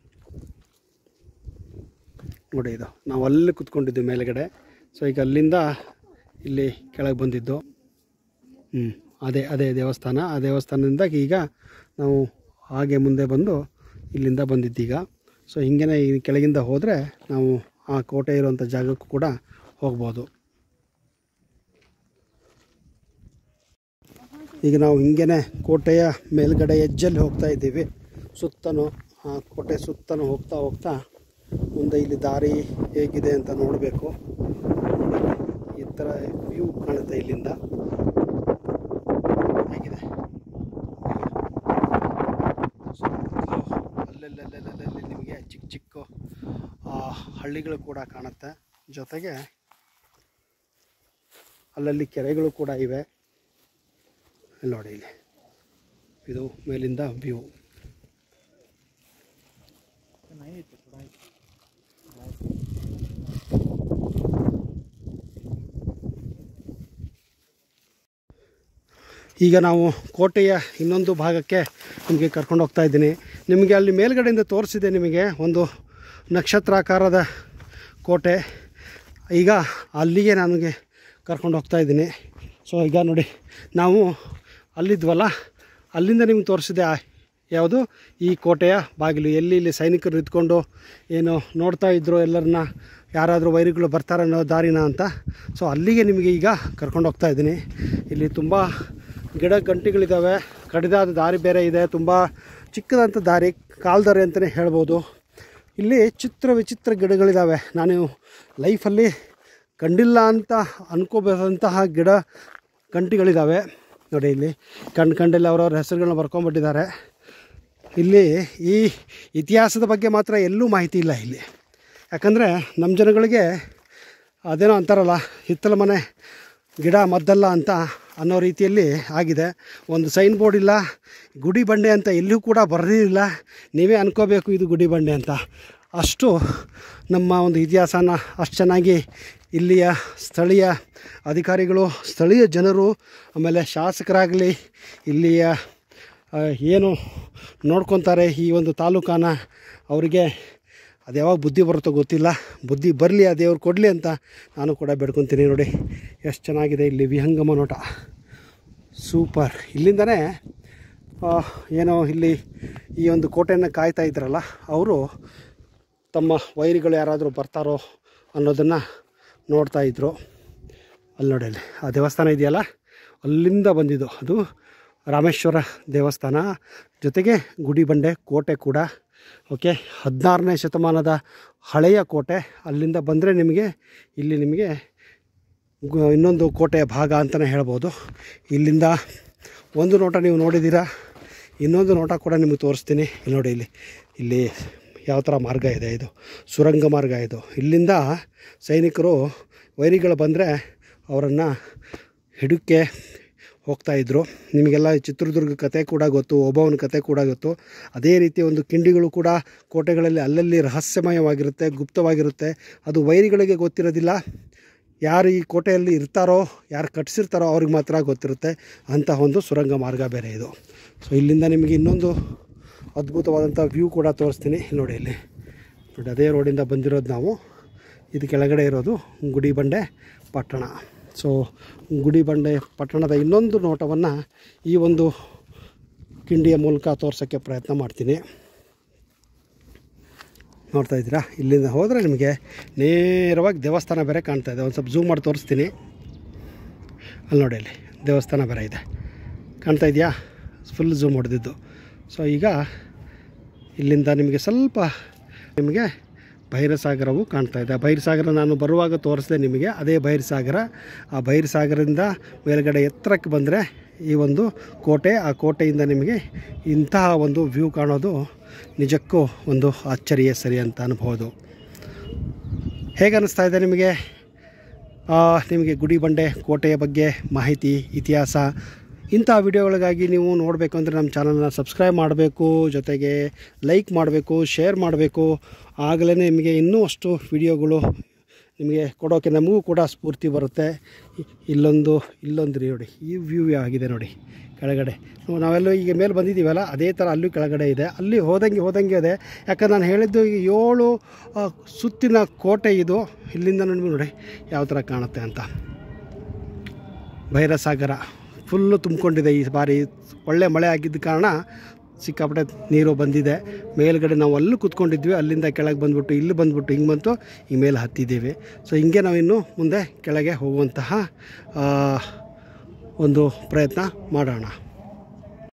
ನೋಡಿ ಇದು ನಾವು ಅಲ್ಲಿ ಕುತ್ಕೊಂಡಿದ್ವಿ ಮೇಲ್ಗಡೆ ಸೊ ಈಗ ಅಲ್ಲಿಂದ ಇಲ್ಲಿ ಕೆಳಗೆ ಬಂದಿದ್ದು ಹ್ಞೂ ಅದೇ ಅದೇ ದೇವಸ್ಥಾನ ಆ ದೇವಸ್ಥಾನದಿಂದ ಈಗ ನಾವು ಹಾಗೆ ಮುಂದೆ ಬಂದು ಇಲ್ಲಿಂದ ಬಂದಿದ್ದೀಗ ಸೊ ಹಿಂಗೆ ಈ ಕೆಳಗಿಂದ ಹೋದರೆ ನಾವು ಆ ಕೋಟೆ ಇರುವಂಥ ಜಾಗಕ್ಕೂ ಕೂಡ ಹೋಗ್ಬೋದು ಈಗ ನಾವು ಹಿಂಗೆ ಕೋಟೆಯ ಮೇಲ್ಗಡೆ ಹೆಜ್ಜಲ್ಲಿ ಹೋಗ್ತಾ ಇದ್ದೀವಿ ಸುತ್ತಲೂ ಆ ಕೋಟೆ ಸುತ್ತಲೂ ಹೋಗ್ತಾ ಹೋಗ್ತಾ ಮುಂದೆ ಇಲ್ಲಿ ದಾರಿ ಹೇಗಿದೆ ಅಂತ ನೋಡಬೇಕು ಈ ಥರ ವ್ಯೂ ಕಾಣುತ್ತೆ ಇಲ್ಲಿಂದ ಹೇಗಿದೆ ಸುತ್ತಲೂ ಅಲ್ಲಲ್ಲಲ್ಲಲ್ಲಲ್ಲಿ ನಿಮಗೆ ಚಿಕ್ಕ ಚಿಕ್ಕ ಆ, ಹಳ್ಳಿಗಳು ಕೂಡ ಕಾಣುತ್ತೆ ಜೊತೆಗೆ ಅಲ್ಲಲ್ಲಿ ಕೆರೆಗಳು ಕೂಡ ಇವೆ ಇಲ್ಲಿ ನೋಡಿ ಇಲ್ಲಿ ಇದು ಮೇಲಿಂದ ವ್ಯೂ ಈಗ ನಾವು ಕೋಟೆಯ ಇನ್ನೊಂದು ಭಾಗಕ್ಕೆ ನಿಮಗೆ ಕರ್ಕೊಂಡು ಹೋಗ್ತಾ ಇದ್ದೀನಿ ನಿಮಗೆ ಅಲ್ಲಿ ಮೇಲ್ಗಡೆಯಿಂದ ತೋರಿಸಿದೆ ನಿಮಗೆ ಒಂದು ನಕ್ಷತ್ರಾಕಾರದ ಕೋಟೆ ಈಗ ಅಲ್ಲಿಗೆ ನನಗೆ ಕರ್ಕೊಂಡು ಹೋಗ್ತಾ ಇದ್ದೀನಿ ಸೊ ಈಗ ನೋಡಿ ನಾವು ಅಲ್ಲಿದ್ವಲ್ಲ ಅಲ್ಲಿಂದ ನಿಮ್ಗೆ ತೋರಿಸಿದೆ ಆ- ಯಾವುದು ಈ ಕೋಟೆಯ ಬಾಗಿಲು ಎಲ್ಲಿ ಇಲ್ಲಿ ಸೈನಿಕರು ಇದ್ಕೊಂಡು ಏನು ನೋಡ್ತಾ ಇದ್ರು ಎಲ್ಲರನ್ನ ಯಾರಾದರೂ ವೈರಿಗಳು ಬರ್ತಾರೆ ಅನ್ನೋ ದಾರಿನ ಅಂತ ಸೊ ಅಲ್ಲಿಗೆ ನಿಮಗೆ ಈಗ ಕರ್ಕೊಂಡು ಹೋಗ್ತಾ ಇದ್ದೀನಿ ಇಲ್ಲಿ ತುಂಬ ಗಿಡ ಗಂಟಿಗಳಿದ್ದಾವೆ ಕಡಿದಾದ ದಾರಿ ಬೇರೆ ಇದೆ ತುಂಬ ಚಿಕ್ಕದಂಥ ದಾರಿ ಕಾಲ್ದಾರಿ ಅಂತಲೇ ಹೇಳ್ಬೋದು ಇಲ್ಲಿ ಚಿತ್ರ ವಿಚಿತ್ರ ಗಿಡಗಳಿದ್ದಾವೆ ನಾನು ಲೈಫಲ್ಲಿ ಕಂಡಿಲ್ಲ ಅಂತ ಅನ್ಕೋಬಹುದಂತಹ ಗಿಡ ಗಂಟಿಗಳಿದ್ದಾವೆ ನೋಡಿ ಇಲ್ಲಿ ಕಂಡು ಕಂಡಲ್ಲಿ ಅವರವ್ರ ಹೆಸರುಗಳನ್ನ ಬರ್ಕೊಂಬಿಟ್ಟಿದ್ದಾರೆ ಇಲ್ಲಿ ಈ ಇತಿಹಾಸದ ಬಗ್ಗೆ ಮಾತ್ರ ಎಲ್ಲೂ ಮಾಹಿತಿ ಇಲ್ಲ ಇಲ್ಲಿ ಯಾಕಂದರೆ ನಮ್ಮ ಜನಗಳಿಗೆ ಅದೇನೋ ಅಂತಾರಲ್ಲ ಹಿತ್ತಲ ಮನೆ ಗಿಡ ಮದ್ದಲ್ಲ ಅಂತ ಅನ್ನೋ ರೀತಿಯಲ್ಲಿ ಆಗಿದೆ ಒಂದು ಸೈನ್ ಬೋರ್ಡ್ ಇಲ್ಲ ಗುಡಿ ಬಂಡೆ ಅಂತ ಎಲ್ಲೂ ಕೂಡ ಬರೆದಿಲ್ಲ ನೀವೇ ಅನ್ಕೋಬೇಕು ಇದು ಗುಡಿ ಬಂಡೆ ಅಂತ ಅಷ್ಟು ನಮ್ಮ ಒಂದು ಇತಿಹಾಸನ ಅಷ್ಟು ಚೆನ್ನಾಗಿ ಇಲ್ಲಿಯ ಸ್ಥಳೀಯ ಅಧಿಕಾರಿಗಳು ಸ್ಥಳೀಯ ಜನರು ಆಮೇಲೆ ಶಾಸಕರಾಗಲಿ ಇಲ್ಲಿಯ ಆ, ಏನು ನೋಡ್ಕೊತಾರೆ ಈ ಒಂದು ತಾಲೂಕಾನ ಅವರಿಗೆ ಅದು ಯಾವಾಗ ಬುದ್ಧಿ ಬರುತ್ತೋ ಗೊತ್ತಿಲ್ಲ ಬುದ್ಧಿ ಬರಲಿ ಆ ದೇವ್ರು ಕೊಡಲಿ ಅಂತ ನಾನು ಕೂಡ ಬೇಡ್ಕೊತೀನಿ ನೋಡಿ ಎಷ್ಟು ಚೆನ್ನಾಗಿದೆ ಇಲ್ಲಿ ವಿಹಂಗಮ ನೋಟ ಸೂಪರ್ ಇಲ್ಲಿಂದನೇ ಆ, ಏನೋ ಇಲ್ಲಿ ಈ ಒಂದು ಕೋಟೆಯನ್ನು ಕಾಯ್ತಾ ಇದ್ರಲ್ಲ ಅವರು ತಮ್ಮ ವೈರಿಗಳು ಯಾರಾದರೂ ಬರ್ತಾರೋ ಅನ್ನೋದನ್ನು ನೋಡ್ತಾ ಇದ್ರು ಅಲ್ಲಿ ನೋಡಿ ಅಲ್ಲಿ ಆ ದೇವಸ್ಥಾನ ಇದೆಯಲ್ಲ ಅಲ್ಲಿಂದ ಬಂದಿದ್ದು ಅದು ರಾಮೇಶ್ವರ ದೇವಸ್ಥಾನ ಜೊತೆಗೆ ಗುಡಿ ಬಂಡೆ ಕೋಟೆ ಕೂಡ ಓಕೆ ಹದಿನಾರನೇ ಶತಮಾನದ ಹಳೆಯ ಕೋಟೆ ಅಲ್ಲಿಂದ ಬಂದರೆ ನಿಮಗೆ ಇಲ್ಲಿ ನಿಮಗೆ ಗು- ಇನ್ನೊಂದು ಕೋಟೆಯ ಭಾಗ ಅಂತಲೇ ಹೇಳ್ಬೋದು ಇಲ್ಲಿಂದ ಒಂದು ನೋಟ ನೀವು ನೋಡಿದ್ದೀರಾ ಇನ್ನೊಂದು ನೋಟ ಕೂಡ ನಿಮಗೆ ತೋರಿಸ್ತೀನಿ ಇಲ್ಲಿ ನೋಡಿ ಇಲ್ಲಿ ಇಲ್ಲಿ ಯಾವ ಥರ ಮಾರ್ಗ ಇದೆ ಇದು ಸುರಂಗ ಮಾರ್ಗ ಇದು ಇಲ್ಲಿಂದ ಸೈನಿಕರು ವೈರಿಗಳು ಬಂದರೆ ಅವರನ್ನು ಹಿಡುಕ್ಕೆ ಹೋಗ್ತಾಯಿದ್ರು ನಿಮಗೆಲ್ಲ ಈ ಚಿತ್ರದುರ್ಗ ಕತೆ ಕೂಡ ಗೊತ್ತು ಒಬ್ಬವನ ಕತೆ ಕೂಡ ಗೊತ್ತು ಅದೇ ರೀತಿ ಒಂದು ಕಿಂಡಿಗಳು ಕೂಡ ಕೋಟೆಗಳಲ್ಲಿ ಅಲ್ಲಲ್ಲಿ ರಹಸ್ಯಮಯವಾಗಿರುತ್ತೆ ಗುಪ್ತವಾಗಿರುತ್ತೆ ಅದು ವೈರಿಗಳಿಗೆ ಗೊತ್ತಿರೋದಿಲ್ಲ ಯಾರು ಈ ಕೋಟೆಯಲ್ಲಿ ಇರ್ತಾರೋ ಯಾರು ಕಟ್ಟಿಸಿರ್ತಾರೋ ಅವ್ರಿಗೆ ಮಾತ್ರ ಗೊತ್ತಿರುತ್ತೆ ಅಂತಹ ಒಂದು ಸುರಂಗ ಮಾರ್ಗ ಬೇರೆ ಇದು ಸೊ ಇಲ್ಲಿಂದ ನಿಮಗೆ ಇನ್ನೊಂದು ಅದ್ಭುತವಾದಂಥ ವ್ಯೂ ಕೂಡ ತೋರಿಸ್ತೀನಿ ಇಲ್ಲಿ ನೋಡಿ ಇಲ್ಲಿ ನೋಡಿ ಅದೇ ರೋಡಿಂದ ಬಂದಿರೋದು ನಾವು ಇದು ಕೆಳಗಡೆ ಇರೋದು ಗುಡಿ ಬಂಡೆ ಪಟ್ಟಣ ಸೊ ಗುಡಿ ಬಂಡೆ ಪಟ್ಟಣದ ಇನ್ನೊಂದು ನೋಟವನ್ನು ಈ ಒಂದು ಕಿಂಡಿಯ ಮೂಲಕ ತೋರ್ಸೋಕ್ಕೆ ಪ್ರಯತ್ನ ಮಾಡ್ತೀನಿ ನೋಡ್ತಾ ಇದ್ದೀರಾ ಇಲ್ಲಿಂದ ಹೋದರೆ ನಿಮಗೆ ನೇರವಾಗಿ ದೇವಸ್ಥಾನ ಬೇರೆ ಕಾಣ್ತಾ ಇದೆ ಒಂದು ಸ್ವಲ್ಪ ಝೂಮ್ ಮಾಡಿ ತೋರಿಸ್ತೀನಿ ಅಲ್ಲಿ ನೋಡಿ ಅಲ್ಲಿ ದೇವಸ್ಥಾನ ಬೇರೆ ಇದೆ ಕಾಣ್ತಾ ಇದೆಯಾ ಫುಲ್ ಝೂಮ್ ಹೊಡೆದಿದ್ದು ಸೊ ಈಗ ಇಲ್ಲಿಂದ ನಿಮಗೆ ಸ್ವಲ್ಪ ನಿಮಗೆ ಭೈರಸಾಗರವು ಕಾಣ್ತಾ ಇದೆ ಆ ಭೈರಸಾಗರ ನಾನು ಬರುವಾಗ ತೋರಿಸಿದೆ ನಿಮಗೆ ಅದೇ ಭೈರಸಾಗರ ಆ ಭೈರಸಾಗರದಿಂದ ಮೇಲ್ಗಡೆ ಎತ್ತರಕ್ಕೆ ಬಂದರೆ ಈ ಒಂದು ಕೋಟೆ ಆ ಕೋಟೆಯಿಂದ ನಿಮಗೆ ಇಂತಹ ಒಂದು ವ್ಯೂ ಕಾಣೋದು ನಿಜಕ್ಕೂ ಒಂದು ಆಶ್ಚರ್ಯ ಸರಿ ಅಂತ ಅನ್ಬೋದು ಹೇಗೆ ಅನ್ನಿಸ್ತಾ ಇದೆ ನಿಮಗೆ ಆ, ನಿಮಗೆ ಗುಡಿ ಬಂಡೆ ಕೋಟೆಯ ಬಗ್ಗೆ ಮಾಹಿತಿ ಇತಿಹಾಸ ಇಂಥ ವಿಡಿಯೋಗಳಿಗಾಗಿ ನೀವು ನೋಡಬೇಕು ಅಂದರೆ ನಮ್ಮ ಚಾನಲ್ನ ಸಬ್ಸ್ಕ್ರೈಬ್ ಮಾಡಬೇಕು ಜೊತೆಗೆ ಲೈಕ್ ಮಾಡಬೇಕು ಶೇರ್ ಮಾಡಬೇಕು ಆಗಲೇ ನಿಮಗೆ ಇನ್ನೂ ಅಷ್ಟು ವಿಡಿಯೋಗಳು ನಿಮಗೆ ಕೊಡೋಕ್ಕೆ ನಮಗೂ ಕೂಡ ಸ್ಫೂರ್ತಿ ಬರುತ್ತೆ ಇ- ಇಲ್ಲೊಂದು ಇಲ್ಲೊಂದು ರೀ ನೋಡಿ ಈ ವ್ಯೂ ಆಗಿದೆ ನೋಡಿ ಕೆಳಗಡೆ ನಾವು- ನಾವೆಲ್ಲೋ ಈಗ ಮೇಲೆ ಬಂದಿದ್ದೀವಲ್ಲ ಅದೇ ಥರ ಅಲ್ಲೂ ಕೆಳಗಡೆ ಇದೆ ಅಲ್ಲಿ ಹೋದಂಗೆ ಹೋದಂಗೆ ಇದೆ ಯಾಕಂದ್ರೆ ನಾನು ಹೇಳಿದ್ದು ಈ ಏಳು ಆ, ಸುತ್ತಿನ ಕೋಟೆ ಇದು ಇಲ್ಲಿಂದ ನೋಡಿ ನೋಡಿ ಯಾವ ಥರ ಕಾಣುತ್ತೆ ಅಂತ ಭೈರಸಾಗರ ಫುಲ್ಲು ತುಂಬಿಕೊಂಡಿದೆ ಈ ಬಾರಿ ಒಳ್ಳೆ ಮಳೆ ಆಗಿದ್ದ ಕಾರಣ ಸಿಕ್ಕಾಪಟ್ಟೆ ನೀರು ಬಂದಿದೆ ಮೇಲ್ಗಡೆ ನಾವು ಅಲ್ಲೂ ಕೂತ್ಕೊಂಡಿದ್ವಿ ಅಲ್ಲಿಂದ ಕೆಳಗೆ ಬಂದ್ಬಿಟ್ಟು ಇಲ್ಲಿ ಬಂದ್ಬಿಟ್ಟು ಹಿಂಗೆ ಬಂತು ಈ ಮೇಲೆ ಹತ್ತಿದ್ದೀವಿ ಸೊ ಹಿಂಗೆ ನಾವು ಇನ್ನು ಮುಂದೆ ಕೆಳಗೆ ಹೋಗುವಂತಹ ಆ, ಒಂದು ಪ್ರಯತ್ನ ಮಾಡೋಣ